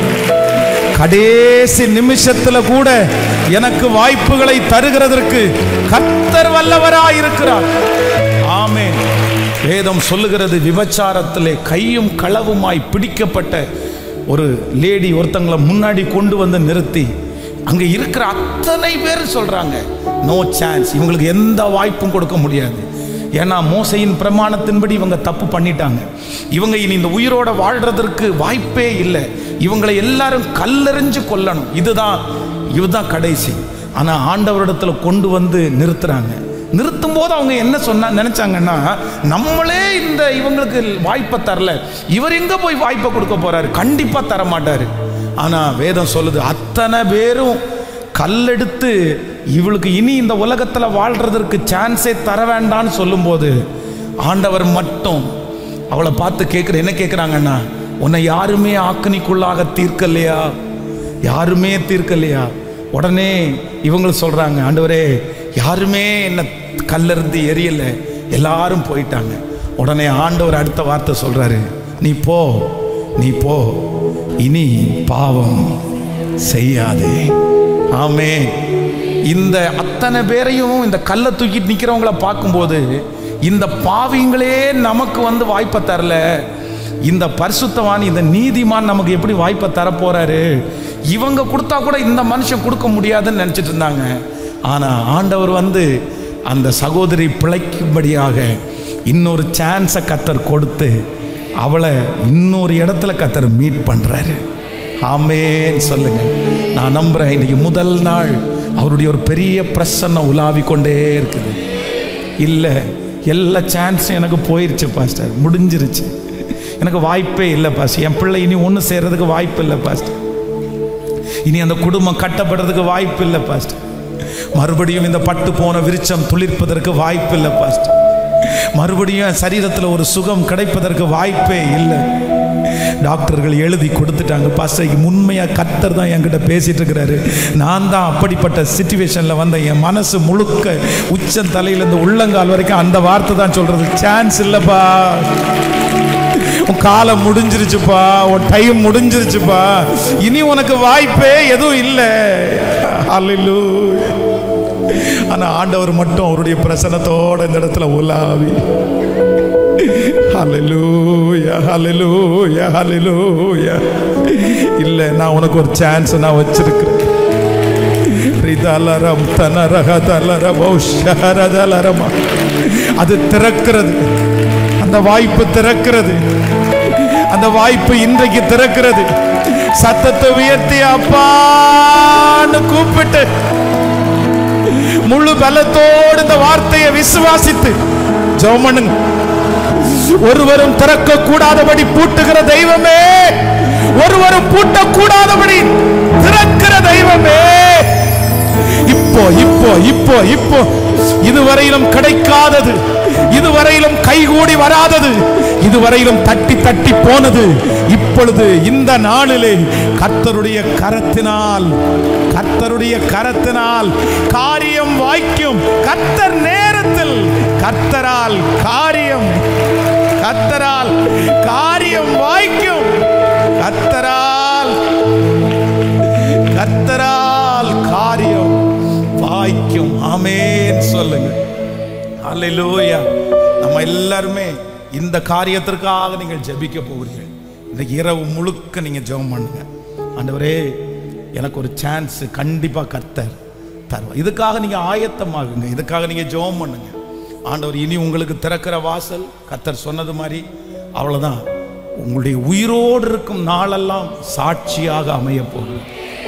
Speaker 1: கடைசி நிமிஷத்துல கூட எனக்கு வாய்ப்புகளை தருகிறதற்கு கர்த்தர் வல்லவராய் இருக்கிறார் ஆமென் வேதம் சொல்லுகிறது விபச்சாரத்திலே கையும் களவுமாய் பிடிக்கப்பட்ட ஒரு லேடி ஒருத்தங்களை முன்னாடி கொண்டு வந்து நிறுத்தி அங்க இருக்கிற அத்தனை பேர் சொல்றாங்க நோ சான்ஸ் இவங்களுக்கு எந்த வாய்ப்பும் கொடுக்க முடியாது ஏன்னா மோசையின் பிரமாணத்தின்படி இவங்க தப்பு பண்ணிட்டாங்க இவங்க இனி இந்த உயிரோட வாழ்றதற்கு வாய்ப்பே இல்லை இவங்களை எல்லாரும் கல்லெறிஞ்சு கொல்லணும் இதுதான் இதுதான் கடைசி ஆனா ஆண்டவரிடத்துல கொண்டு வந்து நிறுத்துறாங்க நிறுத்தும் போது அவங்க என்ன சொன்னா நினைச்சாங்கன்னா நம்மளே இந்த இவங்களுக்கு வாய்ப்பை தரல இவர் எங்க போய் வாய்ப்பை கொடுக்க போறாரு கண்டிப்பா தர மாட்டாரு ஆனா வேதம் சொல்லுது அத்தனை பேரும் கல்லெடுத்து இவளுக்கு இனி இந்த உலகத்துல வாழ்றதற்கு சான்ஸே தர வேண்டாம்னு சொல்லும்போது ஆண்டவர் மட்டும் அவளை பார்த்து கேட்குற என்ன கேட்குறாங்கன்னா உன்னை யாருமே ஆக்கணிக்குள்ளாக தீர்க்கலையா யாருமே தீர்க்கலையா உடனே இவங்க சொல்றாங்க ஆண்டவரே யாருமே என்ன கல்லெறிந்து எரியல எல்லாரும் போயிட்டாங்க உடனே ஆண்டவர் அடுத்த வார்த்தை சொல்றாரு நீ போ நீ போ இனி பாவம் செய்யாதே ஆமே இந்த அத்தனை பேரையும் இந்த கல்லை தூக்கிட்டு நிக்கிறவங்கள பார்க்கும்போது இந்த பாவிங்களே நமக்கு வந்து வாய்ப்பை தரல இந்த பரிசுத்தவான் இந்த நீதிமான் நமக்கு எப்படி வாய்ப்பை தரப்போறாரு இவங்க கொடுத்தா கூட இந்த மனுஷன் கொடுக்க முடியாதுன்னு நினைச்சிட்டு இருந்தாங்க ஆனா ஆண்டவர் வந்து அந்த சகோதரி பிழைக்கும்படியாக இன்னொரு சான்ஸை கத்தர் கொடுத்து அவளை இன்னொரு இடத்துல கத்தர் மீட் பண்றாரு ஆமேன்னு சொல்லுங்க நான் நம்புறேன் இன்னைக்கு முதல் நாள் அவருடைய ஒரு பெரிய பிரசன்னம் உலாவி கொண்டே இருக்குது இல்லை எல்லா சான்ஸும் எனக்கு போயிருச்சு பாஸ்டர் முடிஞ்சிருச்சு எனக்கு வாய்ப்பே இல்லை பாஸ்டர் என் பிள்ளை இனி ஒன்றும் செய்கிறதுக்கு வாய்ப்பு இல்லை பாஸ்டர் இனி அந்த குடும்பம் கட்டப்படுறதுக்கு வாய்ப்பு இல்லை பாஸ்டர் மறுபடியும் இந்த பட்டு போன விருச்சம் துளிர்ப்பதற்கு வாய்ப்பு இல்லை பாஸ்டர் மறுபடியும் என் சரீரத்தில் ஒரு சுகம் கிடைப்பதற்கு வாய்ப்பே இல்லை டாக்டர்கள் எழுதி கொடுத்துட்டாங்க பாஸ்டர் உண்மையாக கத்தர் தான் என்கிட்ட பேசிட்டு இருக்கிறாரு நான் தான் அப்படிப்பட்ட சுச்சுவேஷனில் வந்தேன் என் மனசு முழுக்க உச்சம் தலையிலேருந்து உள்ளங்கால் வரைக்கும் அந்த வார்த்தை தான் சொல்றது சான்ஸ் இல்லைப்பா உன் காலம் முடிஞ்சிருச்சுப்பா உன் டைம் முடிஞ்சிருச்சுப்பா இனி உனக்கு வாய்ப்பே எதுவும் இல்லை Hallelujah. ஆனா ஆண்டவர் மட்டும் அவருடைய பிரசனத்தோட இந்த இடத்துல உலாவி ஹalleluya ஹalleluya ஹalleluya இல்ல நான் உனக்கு ஒரு சான்ஸ் நான் வச்சிருக்கிறேன் ரிதலரம் தனரக தலரமோ ஷரதலரமா அது திறக்கிறது அந்த வாய்ப்பு திறக்கிறது அந்த வாய்ப்பு இன்றைக்கு திறக்கிறது சத்தத்தை உயர்த்தி அப்பான்னு கூப்பிட்டு முழு பலத்தோடு இந்த வார்த்தையை விசுவாசித்து ஜெபம் பண்ணுங்க ஒருவரும் திறக்க கூடாதபடி பூட்டுகிற தெய்வமே ஒருவரும் பூட்ட கூடாதபடி திறக்கிற தெய்வமே இப்போ இப்போ இப்போ இப்போ இதுவரையிலும் கிடைக்காதது இதுவரையிலும் கைகூடி வராதது இதுவரையிலும் தட்டி தட்டி போனது இப்பொழுது இந்த நாளிலே கர்த்தருடைய கரத்தினால் கர்த்தருடைய கரத்தினால் காரியம் வாய்க்கும் கர்த்தர் நேரத்தில் கர்த்தரால் காரியம் கர்த்தரால் காரியம் வாய்க்கும் கர்த்தரால் கர்த்தரால் காரியம் வாய்க்கும் ஆமேன் சொல்லுங்க அல்லேலூயா நம்ம எல்லாருமே இந்த காரியத்திற்காக நீங்கள் ஜெபிக்க போகிறீர்கள் இன்னைக்கு இரவு முழுக்க நீங்க ஜெபம் பண்ணுங்க ஆண்டவரே எனக்கு ஒரு சான்ஸ் கண்டிப்பா கர்த்தர் தருவார் இதுக்காக நீங்க ஆயத்தமாகுங்க இதுக்காக நீங்க ஜெபம் பண்ணுங்க ஆண்டவர் இனி உங்களுக்கு திறக்கிற வாசல் கர்த்தர் சொன்னது மாதிரி அவ்வளவுதான் உங்களுடைய உயிரோடு இருக்கும் நாளெல்லாம் சாட்சியாக அமைய போகுது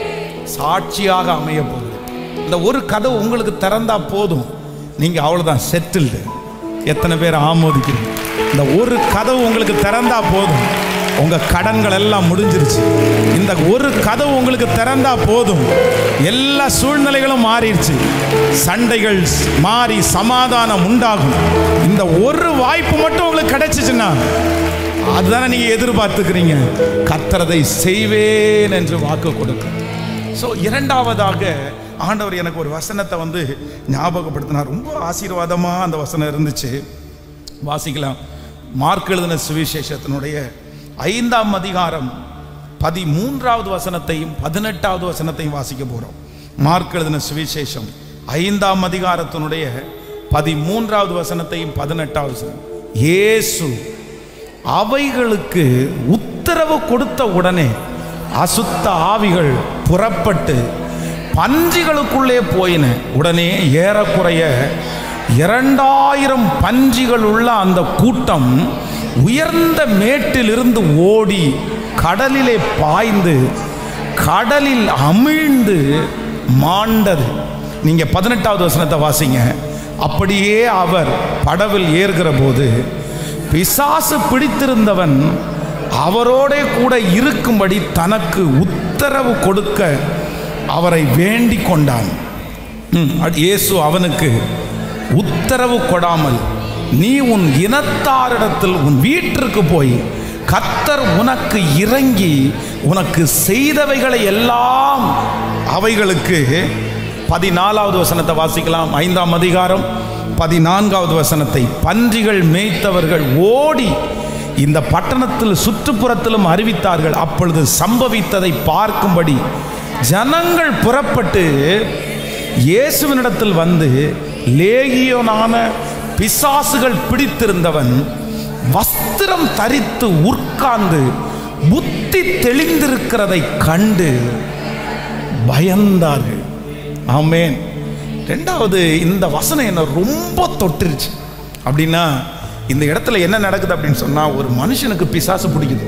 Speaker 1: சாட்சியாக அமைய போகுது இந்த ஒரு கதவு உங்களுக்கு திறந்தா போதும் நீங்க அவ்வளவுதான் செட்டில்டு எத்தனை பேர் ஆமோதிக்கிறீங்க இந்த ஒரு கதவு உங்களுக்கு திறந்தா போதும் உங்க கடன்கள் எல்லாம் முடிஞ்சிருச்சு இந்த ஒரு கதவு உங்களுக்கு திறந்தா போதும் எல்லா சூழ்நிலைகளும் மாறிடுச்சு சண்டைகள் மாறி சமாதானம் உண்டாகும் இந்த ஒரு வாய்ப்பு மட்டும் உங்களுக்கு கிடைச்சிச்சுன்னா அதுதானே நீங்க எதிர்பார்த்துக்கிறீங்க கத்தரதை செய்வேன் என்று வாக்கு கொடுக்கும் ஸோ இரண்டாவதாக ஆண்டவர் எனக்கு ஒரு வசனத்தை வந்து ஞாபகப்படுத்தினார் ரொம்ப ஆசீர்வாதமா அந்த வசனம் இருந்துச்சு வாசிக்கலாம் மார்க் எழுதின சுவிசேஷத்தினுடைய ஐந்தாம் அதிகாரம் பதிமூன்றாவது வசனத்தையும் பதினெட்டாவது வசனத்தையும் வாசிக்க போறோம் மார்க் எழுதின சுவிசேஷம் ஐந்தாம் அதிகாரத்தினுடைய பதிமூன்றாவது வசனத்தையும் பதினெட்டாவது வசனம் இயேசு அவைகளுக்கு உத்தரவு கொடுத்த உடனே அசுத்த ஆவிகள் புறப்பட்டு பன்றிகளுக்குள்ளே போயின உடனே ஏறக்குறைய இரண்டாயிரம் பன்றிகள் உள்ள அந்த கூட்டம் உயர்ந்த மேட்டிலிருந்து ஓடி கடலிலே பாய்ந்து கடலில் அமிழ்ந்து மாண்டது நீங்க பதினெட்டாவது வசனத்தை வாசிங்க அப்படியே அவர் படவில் ஏறுகிற போது பிசாசு பிடித்திருந்தவன் அவரோட கூட இருக்கும்படி தனக்கு உத்தரவு கொடுக்க அவரை வேண்டிக் கொண்டான் ம், அட்- இயேசு அவனுக்கு உத்தரவு கொடாமல் நீ உன் இனத்தாரிடத்தில் உன் வீட்டிற்கு போய் கத்தர் உனக்கு இறங்கி உனக்கு செய்தவைகளை எல்லாம் அவைகளுக்கு பதினாலாவது வசனத்தை வாசிக்கலாம் ஐந்தாம் அதிகாரம் பதினான்காவது வசனத்தை பன்றிகள் மேய்த்தவர்கள் ஓடி இந்த பட்டணத்தில் சுற்றுப்புறத்திலும் அறிவித்தார்கள் அப்பொழுது சம்பவித்ததை பார்க்கும்படி ஜனங்கள் புறப்பட்டு இயேசுவினிடத்தில் வந்து லேகியோனான பிசாசுகள் பிடித்திருந்தவன் வஸ்திரம் தரித்து உட்கார்ந்து புத்தி தெளிந்திருக்கிறதை கண்டு பயந்தார்கள் ஆமென் ரெண்டாவது இந்த வசனம் என்ன ரொம்ப தொட்டுருச்சு அப்படின்னா இந்த இடத்துல என்ன நடக்குது அப்படின்னு சொன்னா ஒரு மனுஷனுக்கு பிசாசு பிடிக்குது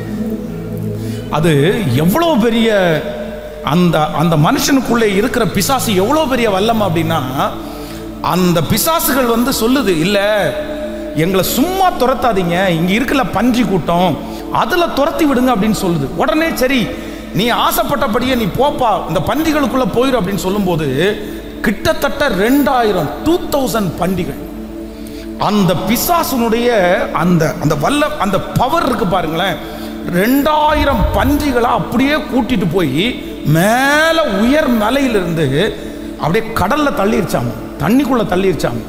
Speaker 1: அது எவ்வளோ பெரிய அந்த அந்த மனுஷனுக்குள்ளே இருக்கிற பிசாசு எவ்வளோ பெரிய வல்லம் அப்படின்னா அந்த பிசாசுகள் வந்து சொல்லுது இல்லை எங்களை சும்மா துரத்தாதீங்க இங்கே இருக்கல பன்றி கூட்டம் அதில் துரத்தி விடுங்க அப்படின்னு சொல்லுது உடனே சரி நீ ஆசைப்பட்டபடியே நீ போப்பா இந்த பன்றிகளுக்குள்ளே போயிடும் அப்படின்னு சொல்லும்போது கிட்டத்தட்ட ரெண்டாயிரம் டூ தௌசண்ட் பன்றிகள் அந்த பிசாசுனுடைய அந்த அந்த வல்ல அந்த பவர் இருக்கு பாருங்களேன் ரெண்டாயிரம் பன்றிகளை அப்படியே கூட்டிட்டு போய் மேல உயர் மலையிலிருந்து அப்படியே கடல்ல தள்ளிருச்சாம தண்ணிக்குள்ள தள்ளிருச்சாம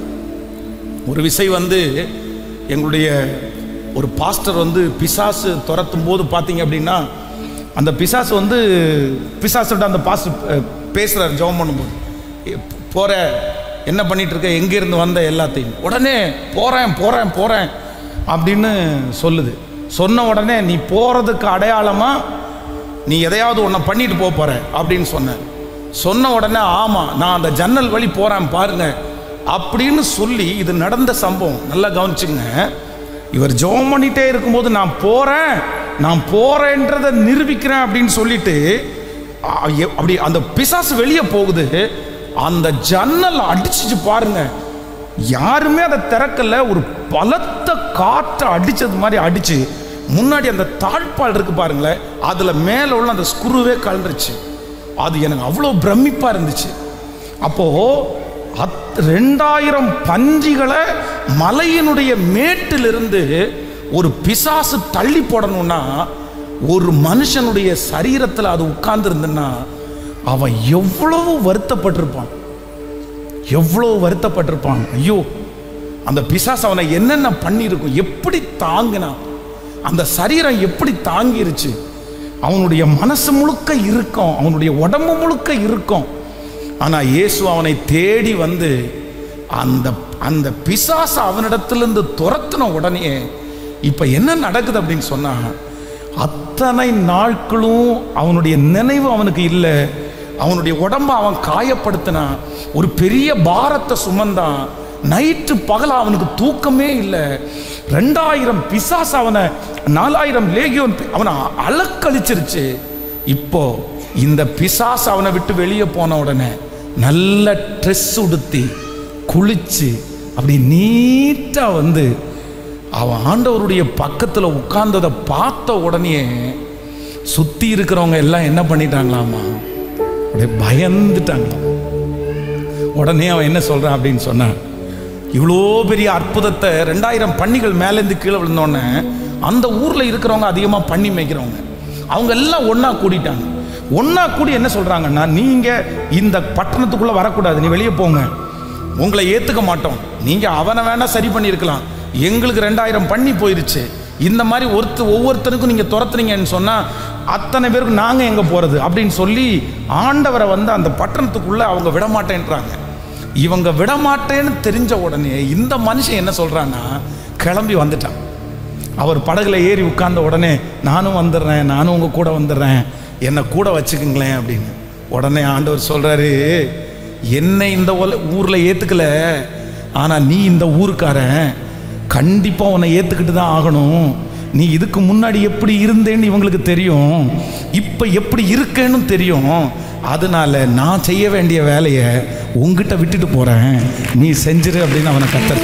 Speaker 1: ஒரு விசை வந்து எங்களுடைய ஒரு பாஸ்டர் வந்து பிசாசு துரத்தும் போது பார்த்தீங்க அப்படின்னா அந்த பிசாசு வந்து பிசாசுகிட்ட அந்த பாஸ்டர் பேசுகிறார் ஜெபம் பண்ணும்போது "ஏ, போற என்ன பண்ணிட்டு இருக்க எங்கேருந்து வந்த எல்லாத்தையும் உடனே போகிறேன் போகிறேன் போகிறேன் அப்படின்னு சொல்லுது சொன்ன உடனே நீ போகிறதுக்கு அடையாளமாக நீ எதையாவது ஒன்றை பண்ணிட்டு போக போற அப்படின்னு சொன்னேன் சொன்ன உடனே ஆமாம் நான் அந்த ஜன்னல் வழி போகிறேன் பாருங்க அப்படின்னு சொல்லி இது நடந்த சம்பவம் நல்லா கவனிச்சுங்க இவர் ஜெபம் பண்ணிட்டே இருக்கும்போது நான் போகிறேன் நான் போகிறேன்றதை நிரூபிக்கிறேன் அப்படின்னு சொல்லிட்டு ஆ, எ- அப்படி அந்த பிசாசு வெளியே போகுது அந்த ஜன்னல் அடிச்சிச்சு பாருங்க யாருமே அதை திறக்கல ஒரு பலத்த காற்றை அடிச்சது மாதிரி அடிச்சு முன்னாடி அந்த தாழ்பால் இருக்கு பாருங்களேன் அதுல மேல உள்ள அந்த ஸ்குருவே கலந்துருச்சு அது எனக்கு அவ்வளோ பிரமிப்பா இருந்துச்சு அப்போ அத் ரெண்டாயிரம் பன்றிகளை மலையினுடைய மேட்டிலிருந்து ஒரு பிசாசு தள்ளி போடணும்னா ஒரு மனுஷனுடைய சரீரத்தில் அது உட்கார்ந்து இருந்ததுன்னா அவன் எவ்வளவு வருத்தப்பட்டிருப்பான் எவ்வளோ வருத்தப்பட்டிருப்பான் ஐயோ அந்த பிசாசு அவனை என்னென்ன பண்ணியிருக்கும் எப்படி தாங்கினான் அந்த சரீரம் எப்படி தாங்கிருச்சு அவனுடைய மனசு முழுக்க இருக்கும் அவனுடைய உடம்பு முழுக்க இருக்கும் ஆனால் இயேசு அவனை தேடி வந்து அந்த அந்த பிசாசு அவனிடத்திலிருந்து துரத்தின உடனே இப்போ என்ன நடக்குது அப்படின்னு சொன்னா அத்தனை நாட்களும் அவனுடைய நினைவு அவனுக்கு இல்லை அவனுடைய உடம்ப அவன் காயப்படுத்தினான் ஒரு பெரிய பாரத்தை சுமந்தான் நைட்டு பகல அவனுக்கு தூக்கமே இல்லை ரெண்டாயிரம் பிசாசு அவனை நாலாயிரம் லேகியோன் பி- அவனை அலக்கழிச்சிருச்சு இப்போ இந்த பிசாசு அவனை விட்டு வெளியே போன உடனே நல்ல ட்ரெஸ் உடுத்தி குளிச்சு அப்படி நீட்டா வந்து அவன் ஆண்டவருடைய பக்கத்தில் உட்கார்ந்ததை பார்த்த உடனே சுத்தி இருக்கிறவங்க எல்லாம் என்ன பண்ணிட்டாங்களாமா அப்படியே பயந்துட்டாங்களாம் உடனே அவன் என்ன சொல்றான் அப்படின்னு சொன்னான் இவ்வளோ பெரிய அற்புதத்தை ரெண்டாயிரம் பன்னிகள் மேலேருந்து கீழே விழுந்தோடனே அந்த ஊரில் இருக்கிறவங்க அதிகமாக பண்ணி மேய்க்கிறவங்க அவங்க எல்லாம் ஒன்றா கூடிட்டாங்க ஒன்றா கூடி என்ன சொல்கிறாங்கன்னா நீங்கள் இந்த பட்டணத்துக்குள்ளே வரக்கூடாது நீ வெளியே போங்க உங்களை ஏற்றுக்க மாட்டோம் நீங்கள் அவனை வேணா சரி பண்ணியிருக்கலாம் எங்களுக்கு ரெண்டாயிரம் பண்ணி போயிருச்சு இந்த மாதிரி ஒருத்தர் ஒவ்வொருத்தருக்கும் நீங்கள் துரத்துனீங்கன்னு சொன்னால் அத்தனை பேருக்கு நாங்கள் எங்கே போகிறது அப்படின்னு சொல்லி ஆண்டவரை வந்து அந்த பட்டணத்துக்குள்ளே அவங்க விட மாட்டேன்றாங்க இவங்க விட மாட்டேன்னு தெரிஞ்ச உடனே இந்த மனுஷன் என்ன சொல்றான்னா கிளம்பி வந்துட்டான் அவர் படகுல ஏறி உட்கார்ந்த உடனே நானும் வந்துடுறேன் நானும் உங்க கூட வந்துடுறேன் என்னை கூட வச்சுக்குங்களேன் அப்படின்னு உடனே ஆண்டவர் சொல்றாரு என்னை இந்த உல ஊர்ல ஏத்துக்கல ஆனா நீ இந்த ஊருக்காரன் கண்டிப்பா உன்னை ஏத்துக்கிட்டு தான் ஆகணும் நீ இதுக்கு முன்னாடி எப்படி இருந்தேன்னு இவங்களுக்கு தெரியும் இப்ப எப்படி இருக்கேன்னு தெரியும் அதனால நான் செய்ய வேண்டிய வேலையை உங்ககிட்ட விட்டுட்டு போறேன் நீ செஞ்சிரு அப்படின்னு அவனை கத்தர்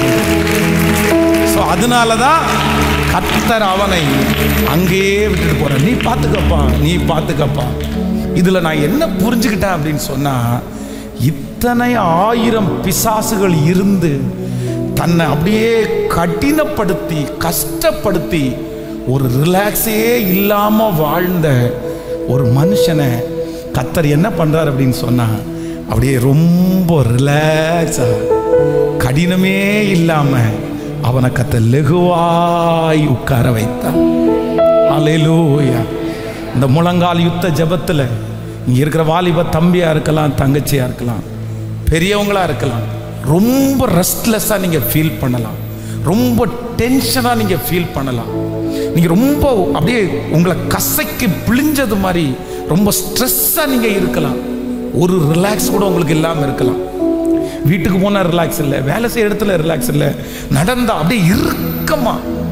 Speaker 1: ஸோ அதனால தான் கத்தர் அவனை அங்கேயே விட்டுட்டு போறேன் நீ பார்த்துக்கப்பா நீ பார்த்துக்கப்பா இதில் நான் என்ன புரிஞ்சுக்கிட்டேன் அப்படின்னு சொன்னா இத்தனை ஆயிரம் பிசாசுகள் இருந்து தன்னை அப்படியே கடினப்படுத்தி கஷ்டப்படுத்தி ஒரு ரிலாக்ஸே இல்லாம வாழ்ந்த ஒரு மனுஷனை கத்தர் என்ன பண்றார் அப்படின்னு சொன்னா அப்படியே ரொம்ப ரிலாக்ஸா கடினமே இல்லாம அவனை கத்த லெகுவாய் உட்கார வைத்தான் அலையிலூயா இந்த முழங்கால் யுத்த ஜெபத்துல இங்க இருக்கிற வாலிப தம்பியா இருக்கலாம் தங்கச்சியா இருக்கலாம் பெரியவங்களா இருக்கலாம் ரொம்ப ரெஸ்ட்லெஸ்ஸாக நீங்க ஃபீல் பண்ணலாம் ரொம்ப டென்ஷனாக நீங்க ஃபீல் பண்ணலாம் நீங்க ரொம்ப அப்படியே உங்களை கசைக்கு பிழிஞ்சது மாதிரி ரொம்ப ஸ்ட்ரெஸ்ஸாக நீங்க இருக்கலாம் ஒரு ரிலாக்ஸ் கூட உங்களுக்கு இல்லாமல் இருக்கலாம் வீட்டுக்கு போனால் ரிலாக்ஸ் இல்லை வேலை செய்ய இடத்துல ரிலாக்ஸ் இல்லை நடந்தா அப்படியே இருக்க இறுக்கமா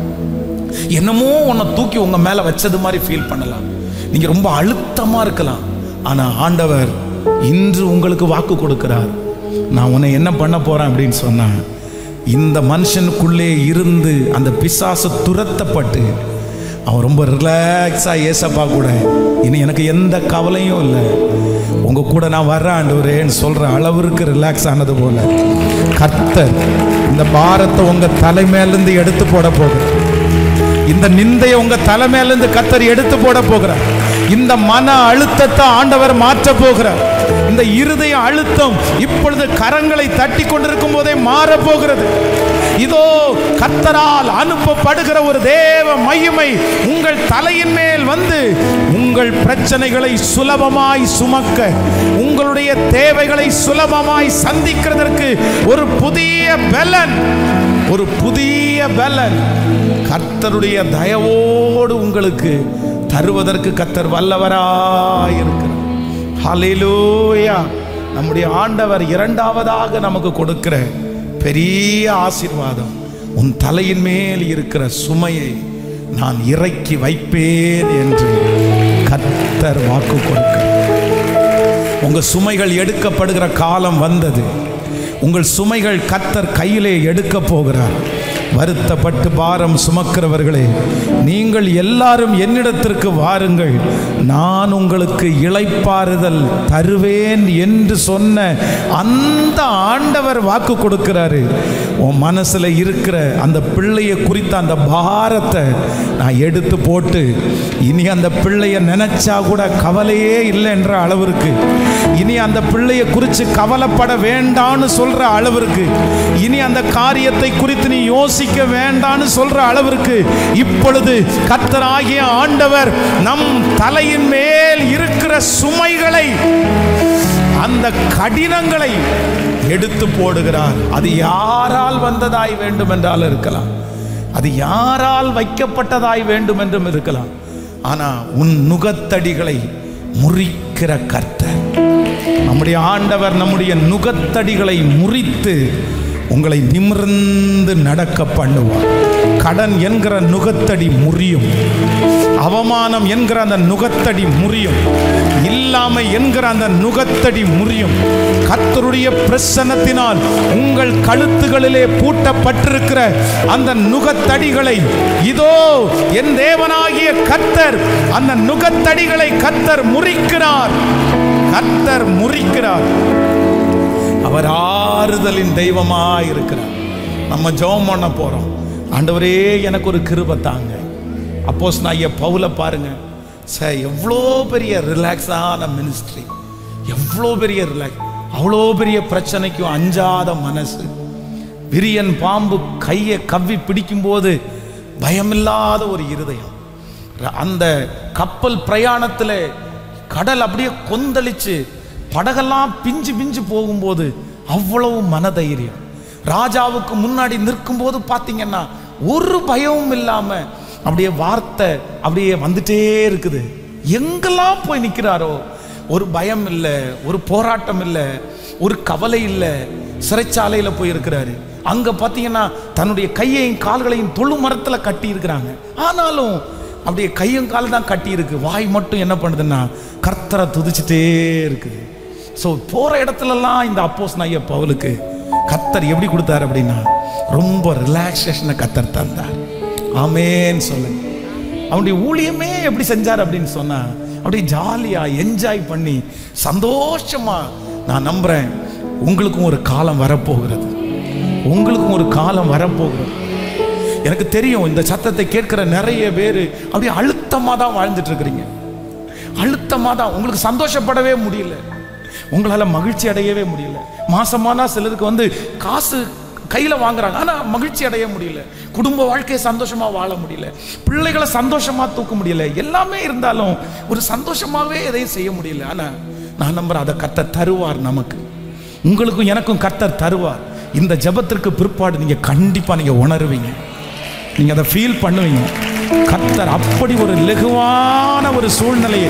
Speaker 1: என்னமோ உன்னை தூக்கி உங்க மேல வச்சது மாதிரி ஃபீல் பண்ணலாம் நீங்க ரொம்ப அழுத்தமா இருக்கலாம் ஆனா ஆண்டவர் இன்று உங்களுக்கு வாக்கு கொடுக்கிறார் நான் உன்னை என்ன பண்ண போறேன் அப்படின்னு சொன்னேன் இந்த மனுஷனுக்குள்ளே இருந்து அந்த பிசாசு துரத்தப்பட்டு அவன் ரொம்ப ரிலாக்ஸாக ஏசப்பா கூட இனி எனக்கு எந்த கவலையும் இல்லை உங்க கூட நான் வர்றேன் ஆண்டவரேன்னு சொல்ற அளவிற்கு ரிலாக்ஸ் ஆனது போல கர்த்தர் இந்த பாரத்தை உங்க தலைமையிலிருந்து எடுத்து போட போகிறேன் இந்த நிந்தையை உங்க தலைமையிலிருந்து கத்தர் எடுத்து போட போகிறார் இந்த மன அழுத்தத்தை ஆண்டவர் மாற்ற போகிறார் இந்த இருதய அழுத்தம் இப்பொழுது கரங்களை தட்டி கொண்டிருக்கும் போதே மாற போகிறது இதோ கத்தரால் அனுப்பப்படுகிற ஒரு தேவ மகிமை உங்கள் தலையின் மேல் வந்து உங்கள் பிரச்சனைகளை சுலபமாய் சுமக்க உங்களுடைய தேவைகளை சுலபமாய் சந்திக்கிறதற்கு ஒரு புதிய பலன் ஒரு புதிய பலன் கர்த்தருடைய தயவோடு உங்களுக்கு தருவதற்கு கர்த்தர் வல்லவராயிருக்கிறார் ஹalleluya நம்முடைய ஆண்டவர் இரண்டாவதாக நமக்கு கொடுக்கிற பெரிய ஆசீர்வாதம் உன் தலையின் மேல் இருக்கிற சுமையை நான் இறக்கி வைப்பேன் என்று கர்த்தர் வாக்கு கொடுக்கிறார் உங்க சுமைகள் எடுக்கப்படுகிற காலம் வந்தது உங்கள் சுமைகள் கத்தர் கையிலே எடுக்க போகிறார் வருத்தப்பட்டு பாரம் சுமக்கிறவர்களே நீங்கள் எல்லாரும் என்னிடத்திற்கு வாருங்கள் நான் உங்களுக்கு இளைப்பாறுதல் தருவேன் என்று சொன்ன அந்த ஆண்டவர் வாக்கு கொடுக்கிறாரு உன் மனசுல இருக்கிற அந்த பிள்ளையை குறித்த அந்த பாரத்தை நான் எடுத்து போட்டு இனி அந்த பிள்ளைய நினைச்சா கூட கவலையே இல்லை என்ற அளவிற்கு இனி அந்த பிள்ளையை குறித்து கவலைப்பட வேண்டான்னு சொல்ற அளவிற்கு இனி அந்த காரியத்தை குறித்து நீ யோசிக்க வேண்டான்னு சொல்ற அளவிற்கு இப்பொழுது கர்த்தராகிய ஆண்டவர் நம் தலையின் மேல் இருக்கிற சுமைகளை அந்த கடினங்களை எடுத்து போடுகிறார் அது யாரால் வந்ததாய் வேண்டும் என்றால் இருக்கலாம் அது யாரால் வைக்கப்பட்டதாய் வேண்டும் என்றும் இருக்கலாம் ஆனா உன் நுகத்தடிகளை முறிக்கிற கர்த்தர் நம்முடைய ஆண்டவர் நம்முடைய நுகத்தடிகளை முறித்து உங்களை நிமிர்ந்து நடக்க பண்ணுவார் கடன் என்கிற நுகத்தடி முறியும் அவமானம் என்கிற அந்த நுகத்தடி முறியும் இல்லாமை என்கிற அந்த நுகத்தடி முறியும் கர்த்தருடைய பிரசன்னத்தினால் உங்கள் கழுத்துகளிலே பூட்டப்பட்டிருக்கிற அந்த நுகத்தடிகளை இதோ என் தேவனாகிய கர்த்தர் அந்த நுகத்தடிகளை கர்த்தர் முறிக்கிறார் கர்த்தர் முறிக்கிறார் அவர் ஆறுதலின் தெய்வமாய் இருக்கிறார் நம்ம ஜெபம் பண்ண போறோம் ஆண்டவரே எனக்கு ஒரு கிருபை தாங்க அப்போஸ் நான் ஐயா பவுல பாருங்க சார் எவ்வளோ பெரிய ரிலாக்ஸான மினிஸ்ட்ரி எவ்வளோ பெரிய ரிலாக்ஸ் அவ்வளோ பெரிய பிரச்சனைக்கும் அஞ்சாத மனசு விரியன் பாம்பு கையை கவ்வி பிடிக்கும்போது பயமில்லாத ஒரு இருதயம் அந்த கப்பல் பிரயாணத்தில் கடல் அப்படியே கொந்தளிச்சு படகெல்லாம் பிஞ்சு பிஞ்சு போகும்போது அவ்வளவு மனதைரியம் ராஜாவுக்கு முன்னாடி நிற்கும்போது பார்த்தீங்கன்னா ஒரு பயமும் இல்லாம அப்படியே வார்த்தை அப்படியே வந்துட்டே இருக்குது எங்கெல்லாம் போய் நிற்கிறாரோ ஒரு பயம் இல்லை ஒரு போராட்டம் இல்லை ஒரு கவலை இல்லை சிறைச்சாலையில் போய் இருக்கிறாரு அங்க பார்த்தீங்கன்னா தன்னுடைய கையையும் கால்களையும் தொழு மரத்தில் கட்டி இருக்கிறாங்க ஆனாலும் அப்படியே கையும் கால் தான் கட்டி இருக்கு வாய் மட்டும் என்ன பண்ணுதுன்னா கர்த்தரை துதிச்சுட்டே இருக்குது ஸோ போகிற இடத்துலலாம் இந்த அப்போஸ் ஐயா பவுலுக்கு கத்தர் எப்படி கொடுத்தாரு அப்படின்னா ரொம்ப ரிலாக்ஸேஷனை கத்தர் தந்தார் ஆமேன்னு சொல்லுங்க அவனுடைய ஊழியமே எப்படி செஞ்சார் அப்படின்னு சொன்னா அப்படியே ஜாலியா என்ஜாய் பண்ணி சந்தோஷமா நான் நம்புறேன் உங்களுக்கும் ஒரு காலம் வரப்போகிறது உங்களுக்கும் ஒரு காலம் வரப்போகிறது எனக்கு தெரியும் இந்த சத்தத்தை கேட்கிற நிறைய பேர் அப்படியே அழுத்தமாக தான் வாழ்ந்துட்டு இருக்கிறீங்க அழுத்தமாக தான் உங்களுக்கு சந்தோஷப்படவே முடியல உங்களால் மகிழ்ச்சி அடையவே முடியல மாசமானா சிலருக்கு வந்து காசு கையில் வாங்குறாங்க ஆனால் மகிழ்ச்சி அடைய முடியல குடும்ப வாழ்க்கையை சந்தோஷமாக வாழ முடியல பிள்ளைகளை சந்தோஷமாக தூக்க முடியல எல்லாமே இருந்தாலும் ஒரு சந்தோஷமாகவே எதையும் செய்ய முடியல ஆனால் நான் நம்புறேன் அதை கர்த்தர் தருவார் நமக்கு உங்களுக்கும் எனக்கும் கர்த்தர் தருவார் இந்த ஜெபத்திற்கு பிற்பாடு நீங்கள் கண்டிப்பாக நீங்கள் உணருவீங்க நீங்க அதை ஃபீல் பண்ணுவீங்க கர்த்தர் அப்படி ஒரு லெகுவான ஒரு சூழ்நிலையை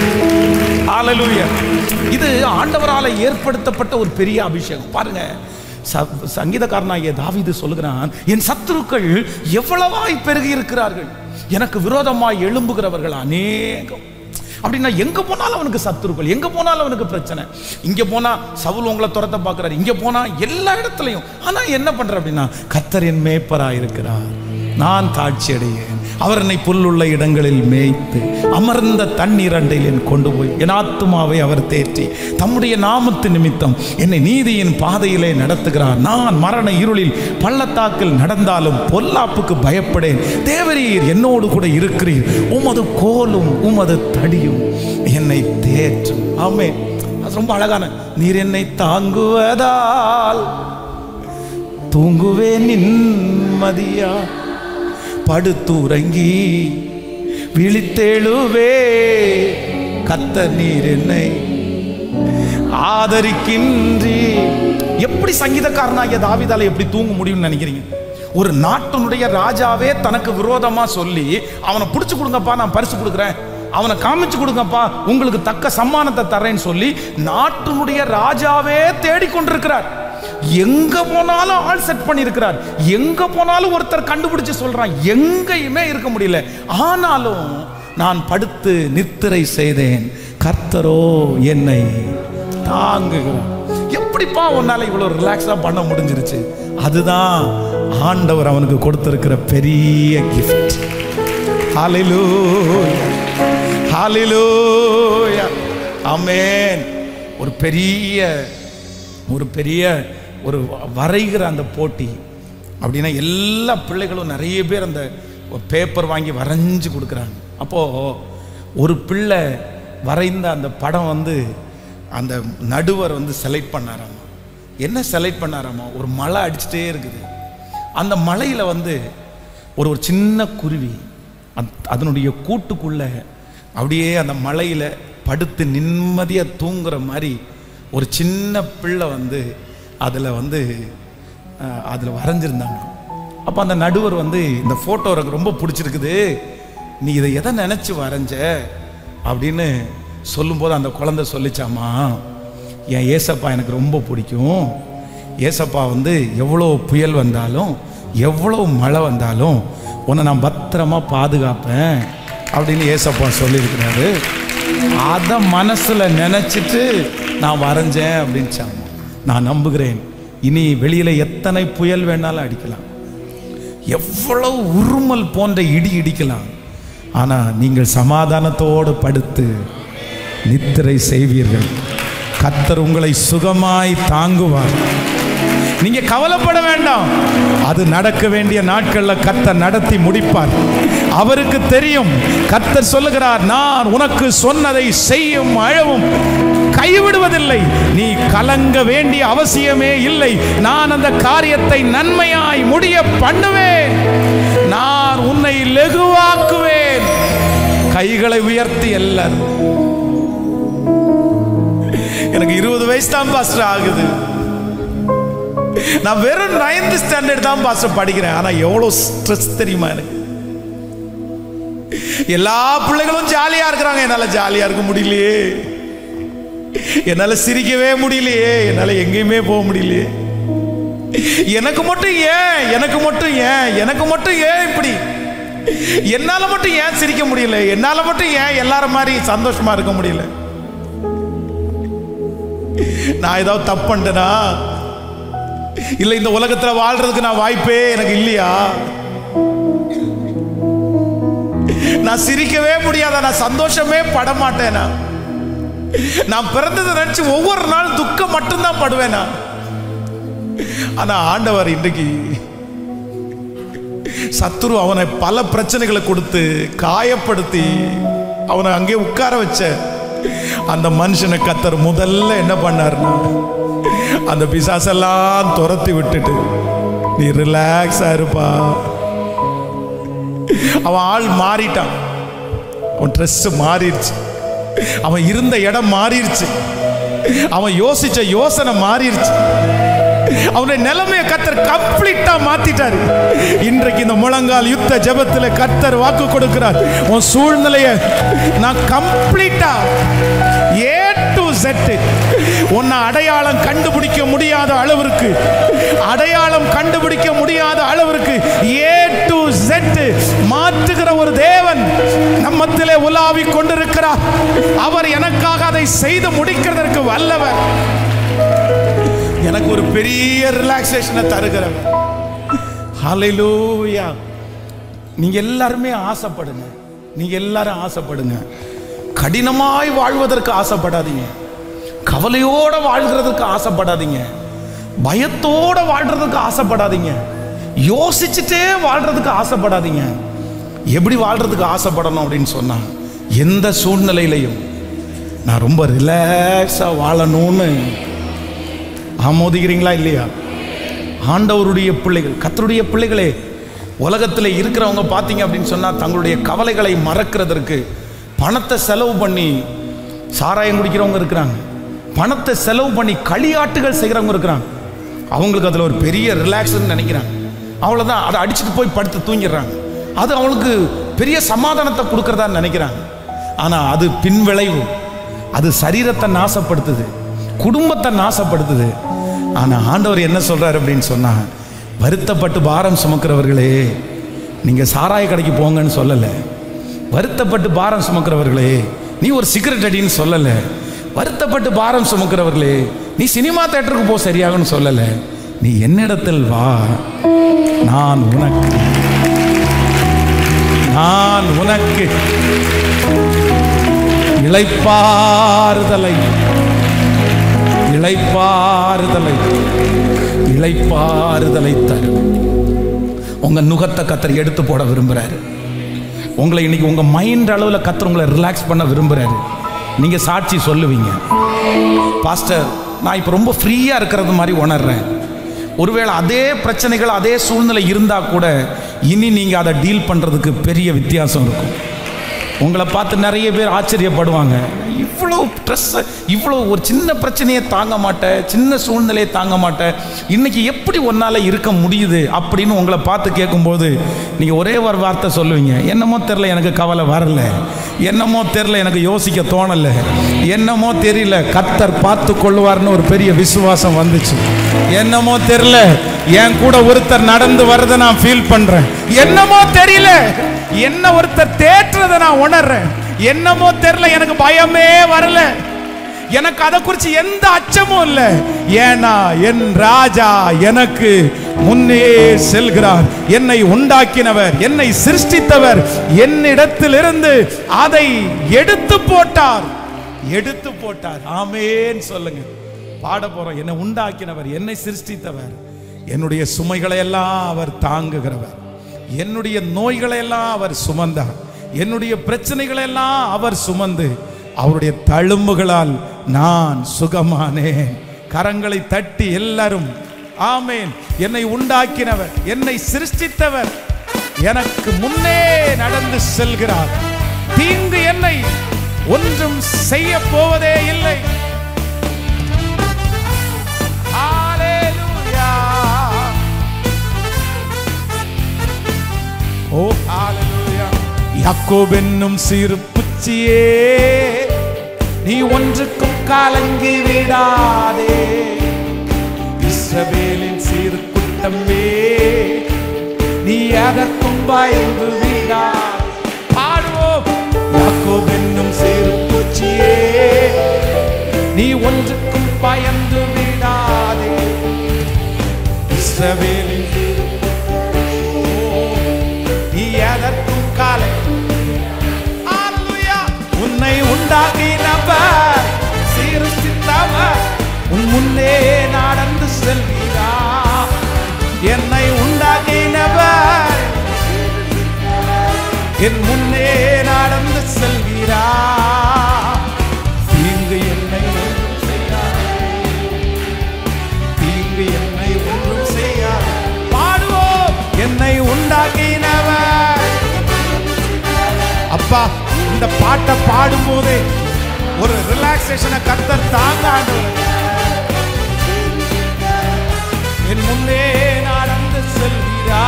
Speaker 1: ஹalleluya இது ஆண்டவரால ஏற்படுத்தப்பட்ட ஒரு பெரிய அபிஷேகம் பாருங்க ச- சங்கீதக்காரனாகிய தாவீது சொல்லுகிறான் என் சத்துருக்கள் எவ்வளவாய் பெருகி இருக்கிறார்கள் எனக்கு விரோதமாய் எழும்புகிறவர்கள் அநேகம் அப்படின்னா எங்க போனாலும் அவனுக்கு சத்துருக்கள் எங்க போனாலும் அவனுக்கு பிரச்சனை இங்க போனா சவுல் உங்களை துரத்த பார்க்கறாரு இங்க போனா எல்லா இடத்துலையும் ஆனா என்ன பண்ற அப்படின்னா கத்தர் என் மேய்ப்பரா இருக்கிறார் நான் தாட்சி அடையேன் அவர் என்னை புல்லுள்ள இடங்களில் மேய்த்து அமர்ந்த தண்ணீர் அண்டையில் கொண்டு போய் என் ஆத்துமாவை அவர் தேற்றி தம்முடைய நாமத்து நிமித்தம் என்னை நீதியின் பாதையிலே நடத்துகிறார் நான் மரண இருளில் பள்ளத்தாக்கில் நடந்தாலும் பொல்லாப்புக்கு பயப்படேன் தேவரீர் என்னோடு கூட இருக்கிறீர் உமது கோலும் உமது தடியும் என்னை தேற்றும் ஆமே அது ரொம்ப அழகான நீர் என்னை தாங்குவதால் தூங்குவேன் நிம்மதியா படுத்துறங்கி விழித்தெழுவே கத்த நீர் என்னை ஆதரிக்கின்றி எப்படி சங்கீதக்காரனாகிய தாவிதால எப்படி தூங்க முடியும்னு நினைக்கிறீங்க ஒரு நாட்டினுடைய ராஜாவே தனக்கு விரோதமா சொல்லி அவனை பிடிச்சு கொடுங்கப்பா நான் பரிசு கொடுக்குறேன் அவனை காமிச்சு கொடுங்கப்பா உங்களுக்கு தக்க சம்மானத்தை தரேன்னு சொல்லி நாட்டினுடைய ராஜாவே தேடிக்கொண்டிருக்கிறார் எங்க போனாலும் ஆள் செட் பண்ணியிருக்கிறார் எங்க போனாலும் ஒருத்தர் கண்டுபிடிச்சு சொல்றான் எங்கேயுமே இருக்க முடியல ஆனாலும் நான் படுத்து நித்திரை செய்தேன் கர்த்தரோ என்னை தாங்குகிறார் எப்படிப்பா உன்னால இவ்வளவு ரிலாக்ஸா பண்ண முடிஞ்சிருச்சு அதுதான் ஆண்டவர் அவனுக்கு கொடுத்திருக்கிற பெரிய கிஃப்ட் ஹalleluya ஹalleluya ஆமென் ஒரு பெரிய ஒரு பெரிய ஒரு வரைகிற அந்த போட்டி அப்படின்னா எல்லா பிள்ளைகளும் நிறைய பேர் அந்த பேப்பர் வாங்கி வரைஞ்சு கொடுக்குறாங்க அப்போது ஒரு பிள்ளை வரைந்த அந்த படம் வந்து அந்த நடுவர் வந்து செலக்ட் பண்ணாராமா என்ன செலக்ட் பண்ணாராமா ஒரு மழை அடிச்சுட்டே இருக்குது அந்த மலையில் வந்து ஒரு ஒரு சின்ன குருவி அத்- அதனுடைய கூட்டுக்குள்ள அப்படியே அந்த மலையில் படுத்து நிம்மதியாக தூங்குற மாதிரி ஒரு சின்ன பிள்ளை வந்து அதில் வந்து அதில் வரைஞ்சிருந்தாங்க அப்போ அந்த நடுவர் வந்து இந்த ஃபோட்டோ எனக்கு ரொம்ப பிடிச்சிருக்குது நீ இதை எதை நினச்சி வரைஞ்ச அப்படின்னு சொல்லும்போது அந்த குழந்தை சொல்லிச்சாமா என் ஏசப்பா எனக்கு ரொம்ப பிடிக்கும் ஏசப்பா வந்து எவ்வளோ புயல் வந்தாலும் எவ்வளோ மழை வந்தாலும் உன்னை நான் பத்திரமா பாதுகாப்பேன் அப்படின்னு ஏசப்பா சொல்லியிருக்கிறாரு அதை மனசில் நினச்சிட்டு நான் வரைஞ்சேன் அப்படின்ச்சாங்க நான் நம்புகிறேன் இனி வெளியில் எத்தனை புயல் வேணாலும் அடிக்கலாம் எவ்வளவு உருமல் போன்ற இடி இடிக்கலாம் ஆனால் நீங்கள் சமாதானத்தோடு படுத்து நித்திரை செய்வீர்கள் கத்தர் உங்களை சுகமாய் தாங்குவார் நீங்க கவலைப்பட வேண்டாம் அது நடக்க வேண்டிய நாட்கள்ல கத்தர் நடத்தி முடிப்பார் அவருக்கு தெரியும் கத்தர் சொல்லுகிறார் நான் உனக்கு சொன்னதை செய்யும் அழவும் கைவிடுவதில்லை நீ கலங்க வேண்டிய அவசியமே இல்லை நான் அந்த காரியத்தை நன்மையாய் முடிய பண்ணுவேன் நான் உன்னை லெகுவாக்குவேன் கைகளை உயர்த்தி எல்லாரும் எனக்கு இருபது வயசு தான் பாஸ்டர் ஆகுது நான் வெறும் நைன்த் ஸ்டாண்டர்ட் தான் பாஸ்டர் படிக்கிறேன் ஆனா எவ்வளவு ஸ்ட்ரெஸ் தெரியுமா எனக்கு எல்லா பிள்ளைகளும் ஜாலியா இருக்கிறாங்க என்னால ஜாலியா இருக்க முடியலையே என்னால சிரிக்கவே முடியலையே என்னால எங்கேயுமே போக முடியலையே எனக்கு மட்டும் ஏன் எனக்கு மட்டும் ஏன் எனக்கு மட்டும் ஏன் இப்படி என்னால மட்டும் ஏன் சிரிக்க முடியல என்னால மட்டும் ஏன் எல்லாரும் மாதிரி சந்தோஷமா இருக்க முடியல நான் ஏதாவது தப்பு பண்ணிட்டேனா இல்ல இந்த உலகத்துல வாழ்றதுக்கு நான் வாய்ப்பே எனக்கு இல்லையா நான் சிரிக்கவே முடியாதா நான் சந்தோஷமே பட மாட்டேனா நான் பிறந்ததை நினைச்சு ஒவ்வொரு நாள் துக்கம் மட்டும்தான் படுவேனா ஆனா ஆண்டவர் இன்றைக்கு சத்துரு அவனை பல பிரச்சனைகளை கொடுத்து காயப்படுத்தி அவனை அங்கே உட்கார வச்ச அந்த மனுஷனை கத்தர் முதல்ல என்ன பண்ணாருன்னா அந்த பிசாசெல்லாம் துரத்தி விட்டுட்டு நீ ரிலாக்ஸா இருப்பா அவன் ஆள் மாறிட்டான் அவன் ட்ரெஸ் மாறிடுச்சு அவன் இருந்த இடம் மாறிடுச்சு அவன் யோசிச்ச யோசனை மாறிடுச்சு அவனுடைய நிலைமையை கத்தர் கம்ப்ளீட்டா மாத்திட்டாரு இன்றைக்கு இந்த முழங்கால் யுத்த ஜெபத்துல கத்தர் வாக்கு கொடுக்கிறார் உன் சூழ்நிலைய நான் கம்ப்ளீட்டா ஏ டு செட் உன்னை அடையாளம் கண்டுபிடிக்க முடியாத அளவிற்கு அடையாளம் கண்டுபிடிக்க முடியாத அளவிற்கு ஏ டு Z மாற்றுகிற ஒரு தேவன் நம்மத்திலே உலாவி கொண்டிருக்கிறார் அவர் எனக்காக அதை செய்து முடிக்கிறதற்கு வல்லவர் எனக்கு ஒரு பெரிய ரிலாக்ஸேஷனை தருகிறவர் ஹalleluya நீங்க எல்லாருமே ஆசைப்படுங்க நீங்க எல்லாரும் ஆசைப்படுங்க கடினமாய் வாழ்வதற்கு ஆசைப்படாதீங்க கவலையோட வாழ்கிறதுக்கு ஆசைப்படாதீங்க பயத்தோட வாழ்றதுக்கு ஆசைப்படாதீங்க யோசிச்சுட்டே வாழ்றதுக்கு ஆசைப்படாதீங்க எப்படி வாழ்றதுக்கு ஆசைப்படணும் அப்படின்னு சொன்னா எந்த சூழ்நிலையிலையும் நான் ரொம்ப ரிலாக்ஸாக வாழணும்னு ஆமோதிக்கிறீங்களா இல்லையா ஆண்டவருடைய பிள்ளைகள் கத்தருடைய பிள்ளைகளே உலகத்தில் இருக்கிறவங்க பார்த்தீங்க அப்படின்னு சொன்னால் தங்களுடைய கவலைகளை மறக்கிறதற்கு பணத்தை செலவு பண்ணி சாராயம் குடிக்கிறவங்க இருக்கிறாங்க பணத்தை செலவு பண்ணி களியாட்டுகள் செய்கிறவங்க இருக்கிறாங்க அவங்களுக்கு அதில் ஒரு பெரிய ரிலாக்ஸ்னு நினைக்கிறாங்க அவ்வளோதான் அதை அடிச்சுட்டு போய் படுத்து தூங்கிடுறாங்க அது அவங்களுக்கு பெரிய சமாதானத்தை கொடுக்கறதா நினைக்கிறாங்க ஆனால் அது பின்விளைவு அது சரீரத்தை நாசப்படுத்துது குடும்பத்தை நாசப்படுத்துது ஆனால் ஆண்டவர் என்ன சொல்றாரு அப்படின்னு சொன்னா வருத்தப்பட்டு பாரம் சுமக்கிறவர்களே நீங்க சாராய கடைக்கு போங்கன்னு சொல்லலை வருத்தப்பட்டு பாரம் சுமக்கிறவர்களே நீ ஒரு சிகரெட் அடின்னு சொல்லலை வருத்தப்பட்டு பாரம் சுமக்கிறவர்களே நீ சினிமா தேட்டருக்கு போ சரியாகன்னு சொல்லலை நீ என்னிடத்தில் வா நான் உனக்கு நான் உனக்கு இளைப்பாறுதலை இளைப்பாறுதலை இளைப்பாறுதலை தரும் உங்க நுகத்தை கத்தர் எடுத்து போட விரும்புறாரு உங்களை இன்னைக்கு உங்க மைண்ட் அளவில் கத்தர் உங்களை ரிலாக்ஸ் பண்ண விரும்புறாரு நீங்க சாட்சி சொல்லுவீங்க பாஸ்டர் நான் இப்போ ரொம்ப ஃப்ரீயா இருக்கிறது மாதிரி உணர்றேன் ஒருவேளை அதே பிரச்சனைகள் அதே சூழ்நிலை இருந்தா கூட இனி நீங்க அதை டீல் பண்றதுக்கு பெரிய வித்தியாசம் இருக்கும் உங்களை பார்த்து நிறைய பேர் ஆச்சரியப்படுவாங்க இவ்வளோ ட்ரெஸ் இவ்வளோ ஒரு சின்ன பிரச்சனையை தாங்க மாட்டேன் சின்ன சூழ்நிலையை தாங்க மாட்டேன் இன்னைக்கு எப்படி ஒன்றால் இருக்க முடியுது அப்படின்னு உங்களை பார்த்து கேட்கும்போது நீங்கள் ஒரே ஒரு வார்த்தை சொல்லுவீங்க என்னமோ தெரில எனக்கு கவலை வரல என்னமோ தெரில எனக்கு யோசிக்க தோணலை என்னமோ தெரியல கத்தர் பார்த்து கொள்வார்னு ஒரு பெரிய விசுவாசம் வந்துச்சு என்னமோ தெரில என் கூட ஒருத்தர் நடந்து வரதை நான் ஃபீல் பண்றேன் என்னமோ தெரியல என்ன ஒருத்தர் தேற்றுறதை நான் உணர்றேன் என்னமோ தெரியல எனக்கு பயமே வரல எனக்கு அதை குறித்து எந்த அச்சமும் இல்லை ஏன்னா என் ராஜா எனக்கு முன்னே செல்கிறார் என்னை உண்டாக்கினவர் என்னை சிருஷ்டித்தவர் என்னிடத்திலிருந்து அதை எடுத்து போட்டார் எடுத்து போட்டார் ஆமேன்னு சொல்லுங்க பாட போறோம் என்னை உண்டாக்கினவர் என்னை சிருஷ்டித்தவர் என்னுடைய சுமைகளை எல்லாம் அவர் தாங்குகிறவர் என்னுடைய நோய்களை எல்லாம் அவர் சுமந்தார் என்னுடைய பிரச்சனைகளை எல்லாம் அவர் சுமந்து அவருடைய தழும்புகளால் நான் சுகமானேன் கரங்களை தட்டி எல்லாரும் ஆமேன் என்னை உண்டாக்கினவர் என்னை சிருஷ்டித்தவர் எனக்கு முன்னே நடந்து செல்கிறார் தீங்கு என்னை ஒன்றும் செய்ய போவதே இல்லை Hallelujah. ஓ ஹalleluya யாக்கோப் என்னும் சிறு புச்சியே நீ ஒன்றுக்கும் கலங்கி விடாதே இஸ்ரவேலின் சிறு கூட்டமே நீ அதற்கும் பயந்து விடா பாடுவோம் யாக்கோப் என்னும் சிறு பூச்சியே நீ ஒன்றுக்கும் பயந்து விடாதே இஸ்ரவேலின் நீ எதற்கும் காலை Hallelujah. உன்னை உண்டாக்கினவர் சீர்திருத்தவர் உன் முன்னே நடந்து செல்கிறார் என்னை உண்டாக்கினவர் என் முன்னே நடந்து செல்கிறார் தீங்கு என்னை ஒன்றும் செய்யாது தீங்கு என்னை ஒன்றும் செய்யாது பாடுவோம் என்னை உண்டாக்கினவர் அப்பா இந்த பாட்டை பாடும்போதே ஒரு ரிலாக்ஸேஷனை கத்தர் தாங்க ஆண்டவரே. என் முன்னே நடந்து செல்கிறா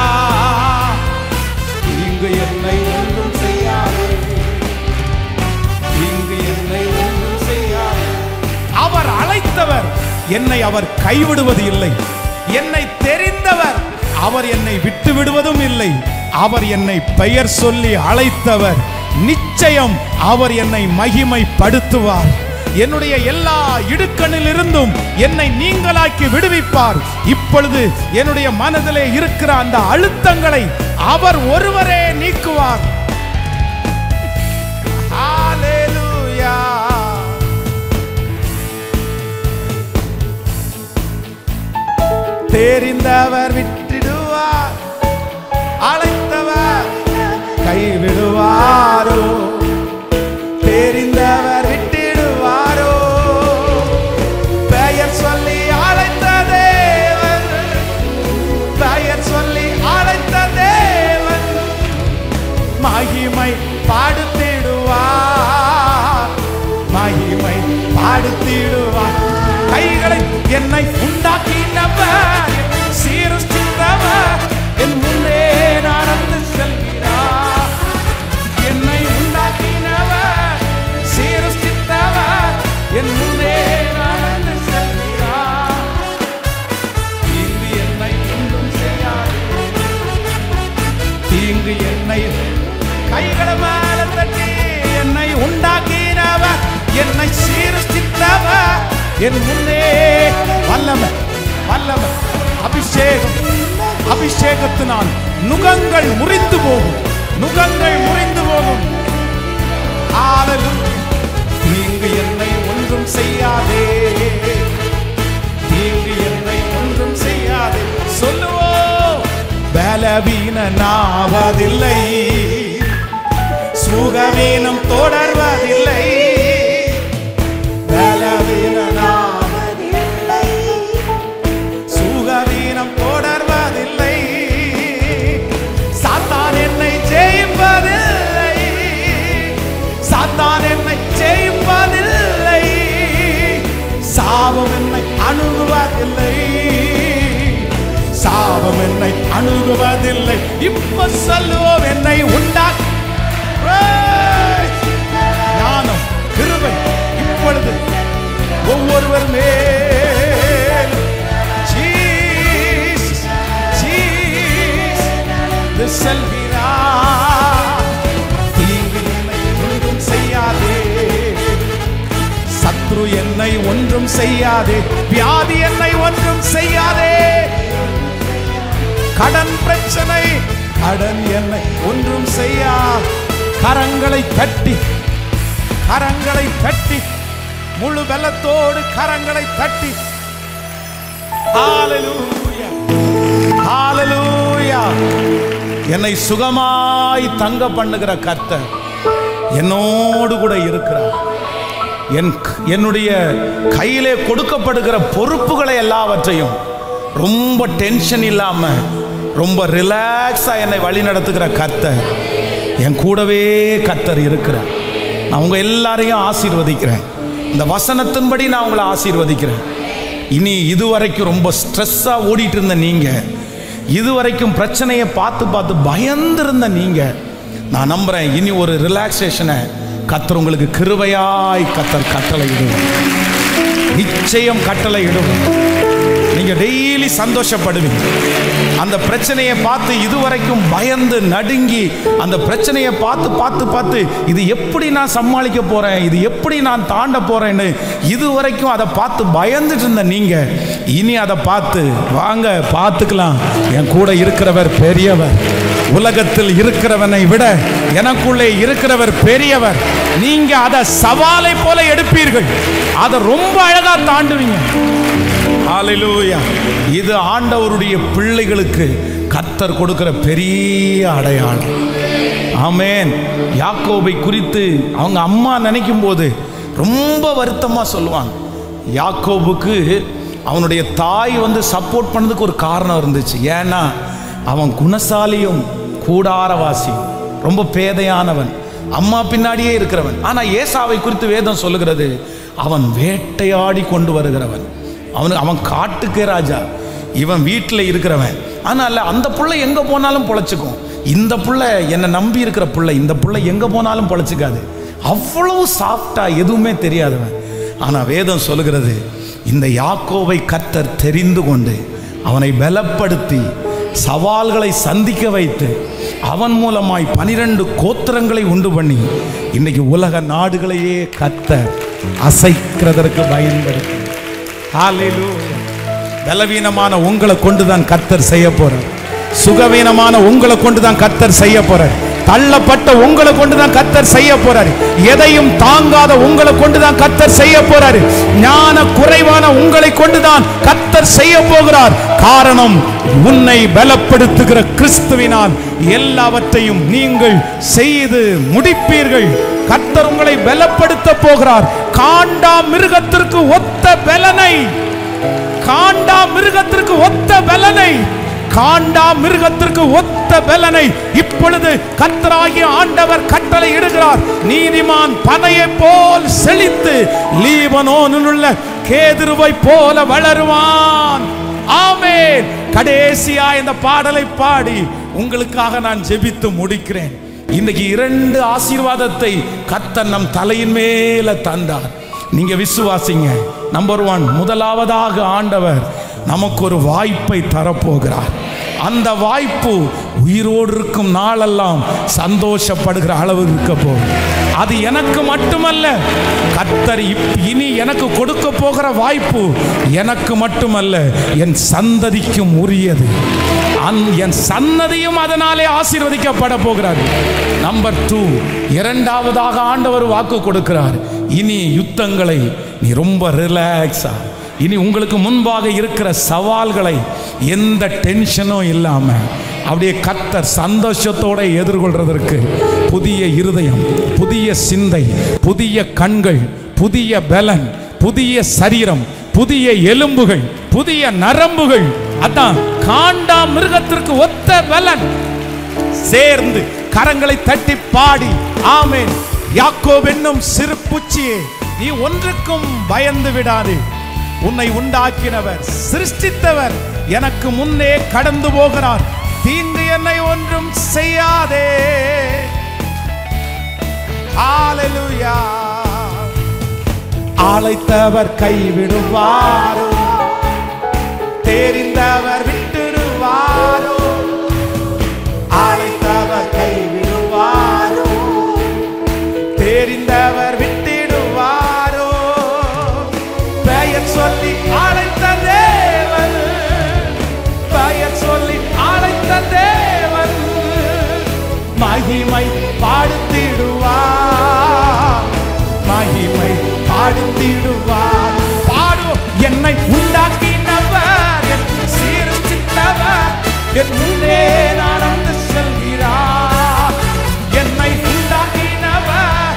Speaker 1: இங்கு என்னை ஒன்றும் செய்யாது இங்கு என்னை ஒன்றும் செய்யாது அவர் அழைத்த அழைத்தவர் என்னை அவர் கைவிடுவது இல்லை என்னை தெரிந்தவர் அவர் என்னை விட்டு விடுவதும் இல்லை அவர் என்னை பெயர் சொல்லி அழைத்தவர் நிச்சயம் அவர் என்னை மகிமைப்படுத்துவார் என்னுடைய எல்லா இடுக்கணில் இருந்தும் என்னை நீங்களாக்கி விடுவிப்பார் இப்பொழுது என்னுடைய மனதிலே இருக்கிற அந்த அழுத்தங்களை அவர் ஒருவரே நீக்குவார் Hallelujah. தெரிந்தவர் விட்டிடுவார் அழைத்தவர் கைவிடுவாரோ தெரிந்தவர் விட்டிடுவாரோ பெயர் சொல்லி அழைத்த தேவன் பெயர் சொல்லி அழைத்த தேவன் மகிமை பாடுத்திடுவார் மகிமை பாடுத்திடுவார் கைகளை என்னை உண்டாக்கினவர் சீருஷ்டித்தவர் என் முன்னே நடந்து செல்கிறார் என்னை உண்டாக்கினவர் சீருஷ்டித்தவர் என் முன்னே நடந்து செல்கிறார் தீங்கு என்னை ஒன்றும் செய்யாது தீங்கு என்னை கைகளை மேல தட்டி என்னை உண்டாக்கினவர் என்னை சீரஸ்தித்தவர் என் முன்னே வல்லமை வல்லமை அபிஷேகம் அபிஷேகத்தினால் நுகங்கள் முறிந்து போகும் நுகங்கள் முறிந்து போகும் Hallelujah. தீங்கு என்னை ஒன்றும் செய்யாதே தீங்கு என்னை ஒன்றும் செய்யாதே சொல்லுவோம் பலவீனாவதில்லை சுகவீனம் தொடர்வதில்லை பலவீனாவதில்லை சுகவீனம் தொடர்வதில்லை சாத்தான் என்னை ஜெயிப்பதில்லை சாத்தான் என்னை ஜெயிப்பதில்லை சாபம் என்னை அணுகுவதில்லை சாபம் என்னை அணுகுவதில்லை இப்ப சொல்லுவோம் என்னை உண்டாக்கி ஞானம் கிருபை இப்பொழுது ஒவ்வொருவர் மேல் ஜீசஸ், ஜீசஸ், இது செல்கிறார். தீங்கு என்னை ஒன்றும் செய்யாதே சத்ரு என்னை ஒன்றும் செய்யாதே வியாதி என்னை ஒன்றும் செய்யாதே கடன் பிரச்சனை கடன் என்னை ஒன்றும் செய்யா கரங்களை தட்டி கரங்களை தட்டி முழு பலத்தோடு கரங்களை தட்டி ஹalleluya ஹalleluya என்னை சுகமாய் தங்க பண்ணுகிற கர்த்தர் என்னோடு கூட இருக்கிறார் என் என்னுடைய கையிலே கொடுக்கப்படுகிற பொறுப்புகளை எல்லாவற்றையும் ரொம்ப டென்ஷன் இல்லாம ரொம்ப ரிலாக்ஸா என்னை வழி நடத்துகிற கர்த்தர் என் கூடவே கர்த்தர் இருக்கிறார் நான் உங்க எல்லாரையும் ஆசீர்வதிக்கிறேன் இந்த வசனத்தின்படி நான் உங்களை ஆசீர்வதிக்கிறேன் இனி இதுவரைக்கும் ரொம்ப ஸ்ட்ரெஸ்ஸா ஓடிட்டு இருந்த நீங்க இதுவரைக்கும் பிரச்சனையை பார்த்து பார்த்து பயந்திருந்த நீங்க நான் நம்புறேன் இனி ஒரு ரிலாக்ஸேஷனை கத்தர் உங்களுக்கு கிருபையாய் கத்தர் கட்டளை இடுவார் நிச்சயம் கட்டளை இடுவார் நீங்க டெய்லி சந்தோஷப்படுவீங்க அந்த பிரச்சனையை பார்த்து இதுவரைக்கும் பயந்து நடுங்கி அந்த பிரச்சனையை பார்த்து பார்த்து பார்த்து இது எப்படி நான் சமாளிக்க போறேன் இது எப்படி நான் தாண்ட போறேன்னு இதுவரைக்கும் அதை பார்த்து பயந்துட்டு இருந்த நீங்க இனி அதை பார்த்து வாங்க பார்த்துக்கலாம் என் கூட இருக்கிறவர் பெரியவர் உலகத்தில் இருக்கிறவனை விட எனக்குள்ளே இருக்கிறவர் பெரியவர் நீங்க அதை சவாலை போல எடுப்பீர்கள் அதை ரொம்ப அழகா தாண்டுவீங்க ஹalleluya இது ஆண்டவருடைய பிள்ளைகளுக்கு கத்தர் கொடுக்கிற பெரிய அடையாளம் ஆமென் யாக்கோபை குறித்து அவங்க அம்மா நினைக்கும் போது ரொம்ப வருத்தமா சொல்லுவாங்க யாக்கோபுக்கு அவனுடைய தாய் வந்து சப்போர்ட் பண்ணதுக்கு ஒரு காரணம் இருந்துச்சு ஏன்னா அவன் குணசாலியும் கூடாரவாசியும் ரொம்ப பேதையானவன் அம்மா பின்னாடியே இருக்கிறவன் ஆனா ஏசாவை குறித்து வேதம் சொல்லுகிறது அவன் வேட்டையாடி கொண்டு வருகிறவன் அவனு அவன் காட்டுக்கே ராஜா இவன் வீட்டில் இருக்கிறவன் ஆனால் அந்த புள்ள எங்கே போனாலும் பொழைச்சிக்கும் இந்த புள்ள என்னை நம்பி இருக்கிற புள்ள இந்த புள்ள எங்கே போனாலும் பொழைச்சிக்காது அவ்வளவு சாஃப்டா எதுவுமே தெரியாதவன் ஆனா வேதம் சொல்லுகிறது இந்த யாக்கோவை கர்த்தர் தெரிந்து கொண்டு அவனை பலப்படுத்தி சவால்களை சந்திக்க வைத்து அவன் மூலமாய் பனிரெண்டு கோத்திரங்களை உண்டு பண்ணி இன்னைக்கு உலக நாடுகளையே கர்த்தர் அசைக்கிறதற்கு பயன்படுத்தி ஹalleluya. பலவீனமான உங்களை கொண்டு தான் கர்த்தர் செய்ய போறார் சுகவீனமான உங்களை கொண்டு தான் கர்த்தர் செய்ய போறார் தள்ளப்பட்ட உங்களை கொண்டு தான் கர்த்தர் செய்ய போறாரு எதையும் தாங்காத உங்களை கொண்டு தான் கர்த்தர் செய்ய போறாரு ஞான குறைவான உங்களை கொண்டு தான் கர்த்தர் செய்ய போகிறார் காரணம் உன்னை பலப்படுத்துகிற கிறிஸ்துவினால் எல்லாவற்றையும் நீங்கள் செய்து முடிப்பீர்கள் கர்த்தர் உங்களை பலப்படுத்த போகிறார் காண்டா மிருகத்திற்கு ஒத்த பலனை காண்டா மிருகத்திற்கு ஒத்த பலனை காண்டா மிருகத்திற்கு ஒத்த பலனை இப்பொழுது கத்தராகிய ஆண்டவர் கட்டளை இடுகிறார் நீதிமான் பனையை போல் செழித்து லீபனோனில் உள்ள கேதுருவை போல வளருவான் ஆமென் கடைசியா இந்த பாடலை பாடி உங்களுக்காக நான் ஜெபித்து முடிக்கிறேன் இன்னைக்கு இரண்டு ஆசீர்வாதத்தை கத்தர் நம் தலையின் மேல தந்தார் நீங்க விசுவாசிங்க நம்பர் ஒன் முதலாவதாக ஆண்டவர் நமக்கு ஒரு வாய்ப்பை தரப்போகிறார் அந்த வாய்ப்பு உயிரோடு இருக்கும் நாளெல்லாம் சந்தோஷப்படுகிற அளவு இருக்க போகுது அது எனக்கு மட்டுமல்ல கத்தர் இப்- இனி எனக்கு கொடுக்க போகிற வாய்ப்பு எனக்கு மட்டுமல்ல என் சந்ததிக்கும் உரியது அந் என் சன்னதியும் அதனாலே ஆசீர்வதிக்கப்பட போகிறார் நம்பர் டூ இரண்டாவதாக ஆண்டவர் வாக்கு கொடுக்கிறார் இனி யுத்தங்களை நீ ரொம்ப ரிலாக்ஸா இனி உங்களுக்கு முன்பாக இருக்கிற சவால்களை எந்த டென்ஷனும் இல்லாம அப்படியே கத்தர் சந்தோஷத்தோட எதிர்கொள்றதற்கு புதிய இருதயம் புதிய சிந்தை புதிய கண்கள் புதிய பலன் புதிய சரீரம் புதிய எலும்புகள் புதிய நரம்புகள் அதான் காண்டா மிருகத்திற்கு ஒத்த பலன் சேர்ந்து கரங்களை தட்டி பாடி ஆமென் யாக்கோப் என்னும் சிறு பூச்சியே நீ ஒன்றுக்கும் பயந்து விடாது உன்னை உண்டாக்கினவர் சிருஷ்டித்தவர் எனக்கு முன்னே கடந்து போகிறார் தீங்கு என்னை ஒன்றும் செய்யாதே ஹalleluya அழைத்தவர் கைவிடுவாரோ தெரிந்தவர் விட்டுடுவாரோ அழைத்தவர் கைவிடுவாரோ தெரிந்தவர் விட்டிடுவாரோ பெயர் சொல்லி அழைத்த தேவன் பெயர் சொல்லி அழைத்த தேவன் மகிமை பாடுத்திடுவார் மகிமை பாடுத்திடுவார் பாடு என்னை உண்டாக்கினவர் என் சீர்திருத்தவர் என் முன்னே நடந்து செல்கிறார் என்னை உண்டாக்கினவர்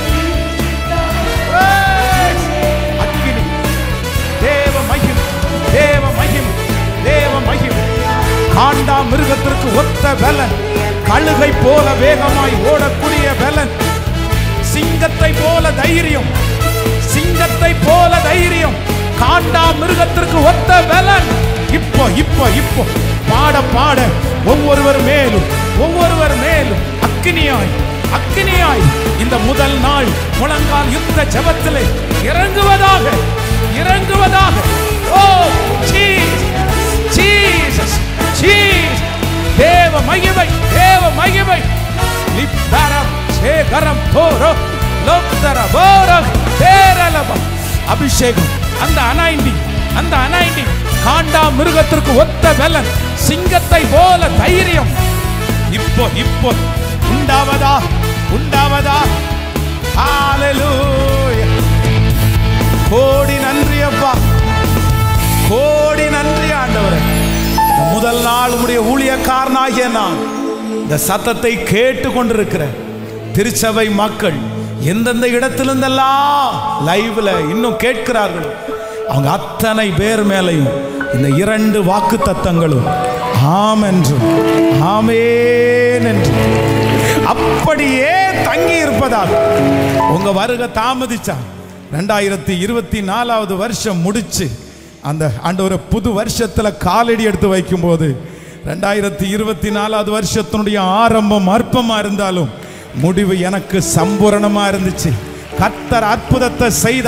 Speaker 1: ஏய்! அக்கினி தேவ மகிம் தேவ மகிம் தேவ மகிம் காண்டா மிருகத்திற்கு ஒத்த பலன் கழுகை போல வேகமாய் ஓடக்கூடிய பலன் சிங்கத்தை போல தைரியம் சிங்கத்தை போல தைரியம் காண்டா மிருகத்திற்கு ஒத்த பலன் இப்போ இப்போ இப்போ பாட பாட ஒவ்வொருவர் மேலும் ஒவ்வொருவர் மேலும் அக்கினியாய் அக்கினியாய் இந்த முதல் நாள் முழங்கால் யுத்த ஜெபத்திலே இறங்குவதாக இறங்குவதாக ஓ ஜீசஸ் ஜீசஸ் ஜீசஸ் தேவ மகிமை தேவ மகிமை லிப்பரம் சேகரம் தோரோ லோக்தர போரக் தேரலபம் அபிஷேகம் அந்த அனாயிண்டி அந்த அனாயிண்டி காண்டா மிருகத்திற்கு ஒத்த பலன் சிங்கத்தை போல தைரியம் இப்போ இப்போ உண்டாவதா உண்டாவதா ஹalleluya கோடி நன்றி அப்பா கோடி நன்றி ஆண்டவரே இந்த முதல் நாள் உடைய ஊழியக்காரனாகிய நான் இந்த சத்தத்தை கேட்டு கொண்டிருக்கிற திருச்சபை மக்கள் எந்தெந்த இடத்திலிருந்தெல்லாம் லைவ்ல இன்னும் கேட்கிறார்கள் அவங்க அத்தனை பேர் மேலையும் இந்த இரண்டு வாக்கு தத்தங்களும் ஆம் என்றும் ஆமேன் என்றும் அப்படியே தங்கி இருப்பதால் உங்க வருகை தாமதிச்சா ரெண்டாயிரத்தி இருபத்தி நாலாவது வருஷம் முடிச்சு அந்த ஆண்டவரை புது வருஷத்துல காலடி எடுத்து வைக்கும்போது ரெண்டாயிரத்தி இருபத்தி நாலாவது வருஷத்தினுடைய ஆரம்பம் அற்பமா இருந்தாலும் முடிவு எனக்கு சம்பூரணமா இருந்துச்சு கத்தர் அற்புதத்தை செய்தார்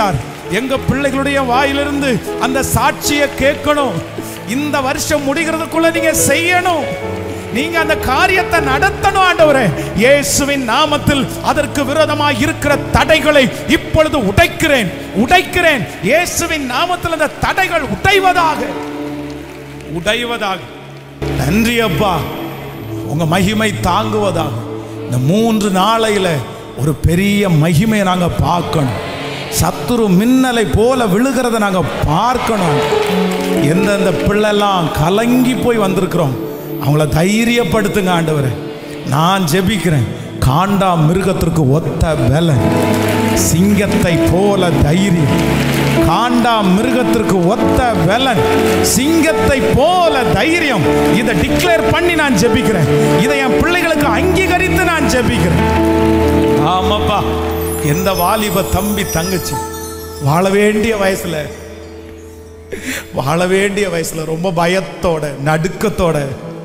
Speaker 1: எங்க பிள்ளைகளுடைய வாயிலிருந்து அந்த சாட்சியை கேட்கணும் இந்த வருஷம் முடிகிறதுக்குள்ள நீங்க செய்யணும் நீங்க அந்த காரியத்தை நடத்தணும் ஆண்டவரே இயேசுவின் நாமத்தில் அதற்கு விரோதமாக இருக்கிற தடைகளை இப்பொழுது உடைக்கிறேன் உடைக்கிறேன் இயேசுவின் நாமத்தில் அந்த தடைகள் உடைவதாக உடைவதாக நன்றி அப்பா உங்க மகிமை தாங்குவதாக இந்த மூன்று நாளையில ஒரு பெரிய மகிமையை நாங்க பார்க்கணும் சத்துரு மின்னலை போல விழுகிறத நாங்க பார்க்கணும் எந்தெந்த பிள்ளைலாம் கலங்கி போய் வந்திருக்கிறோம் அவங்கள தைரியப்படுத்துங்க ஆண்டவரே நான் ஜெபிக்கிறேன் காண்டா மிருகத்திற்கு ஒத்த பலன் சிங்கத்தை போல தைரியம் காண்டா மிருகத்திற்கு ஒத்த வெலன் சிங்கத்தை போல தைரியம் இதை டிக்ளேர் பண்ணி நான் ஜெபிக்கிறேன் இதை என் பிள்ளைகளுக்கு அங்கீகரித்து நான் ஜெபிக்கிறேன் ஆமாப்பா எந்த வாலிப தம்பி தங்கச்சி வாழ வேண்டிய வயசுல வாழ வேண்டிய வயசுல ரொம்ப பயத்தோட நடுக்கத்தோட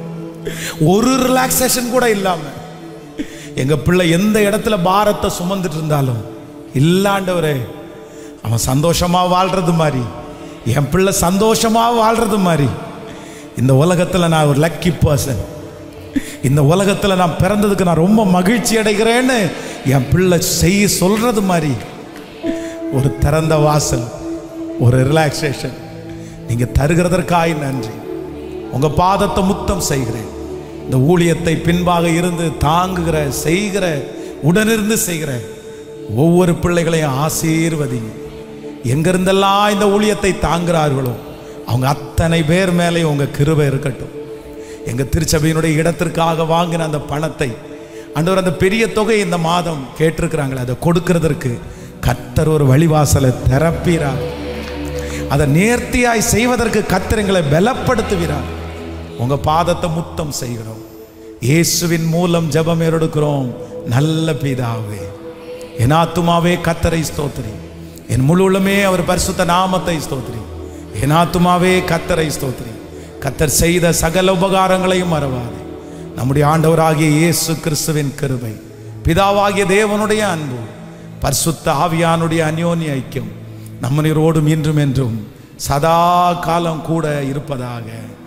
Speaker 1: ஒரு ரிலாக்ஸேஷன் கூட இல்லாம எங்க பிள்ளை எந்த இடத்துல பாரத்தை சுமந்துட்டு இருந்தாலும் இல்லாண்டவரே அவன் சந்தோஷமா வாழ்றது மாதிரி என் பிள்ளை சந்தோஷமா வாழ்றது மாதிரி இந்த உலகத்துல நான் ஒரு லக்கி பர்சன் இந்த உலகத்துல நான் பிறந்ததுக்கு நான் ரொம்ப மகிழ்ச்சி அடைகிறேன்னு என் பிள்ளை செய்ய சொல்றது மாதிரி ஒரு திறந்த வாசல் ஒரு ரிலாக்ஸேஷன் நீங்க தருகிறதற்காய் நன்றி உங்க பாதத்தை முத்தம் செய்கிறேன் இந்த ஊழியத்தை பின்பாக இருந்து தாங்குகிற செய்கிற உடனிருந்து செய்கிற ஒவ்வொரு பிள்ளைகளையும் ஆசீர்வதிங்க எங்கிருந்தெல்லாம் இந்த ஊழியத்தை தாங்குகிறார்களோ அவங்க அத்தனை பேர் மேலேயும் உங்க கிருபை இருக்கட்டும் எங்க திருச்சபையினுடைய இடத்திற்காக வாங்கின அந்த பணத்தை ஆண்டவர் அந்த பெரிய தொகை இந்த மாதம் கேட்டிருக்கிறாங்களே அதை கொடுக்கிறதற்கு கத்தர் ஒரு வழிவாசலை திறப்பீரார் அதை நேர்த்தியாய் செய்வதற்கு கத்தர் எங்களை பலப்படுத்துகிறார் உங்க பாதத்தை முத்தம் செய்கிறோம் இயேசுவின் மூலம் ஜெபம் எடுக்கிறோம் நல்ல பிதாவே என் ஆத்துமாவே கத்தரை ஸ்தோத்திரி என் முழு உள்ளமே அவர் பரிசுத்த நாமத்தை ஸ்தோத்திரி என் ஆத்துமாவே கத்தரை ஸ்தோத்திரி கத்தர் செய்த சகல உபகாரங்களையும் மறவாதே நம்முடைய ஆண்டவராகிய இயேசு கிறிஸ்துவின் கிருபை பிதாவாகிய தேவனுடைய அன்பு பரிசுத்த ஆவியானுடைய அந்யோன்ய ஐக்கியம் நம்ம நீரோடும் இன்றும் என்றும் சதா காலம் கூட இருப்பதாக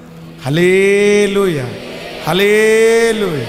Speaker 1: ஹலேலுயா ஹலேலுயா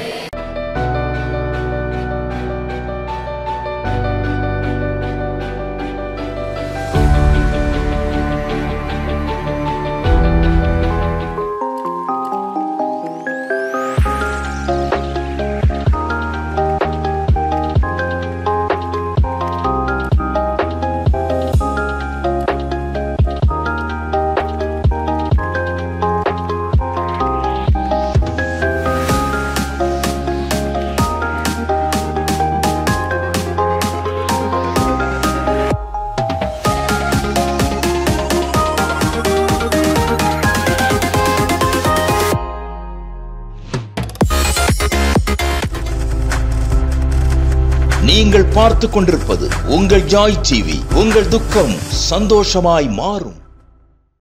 Speaker 2: நீங்கள் பார்த்துக் கொண்டிருப்பது உங்கள் ஜாய் டிவி உங்கள் துக்கம் சந்தோஷமாய் மாறும்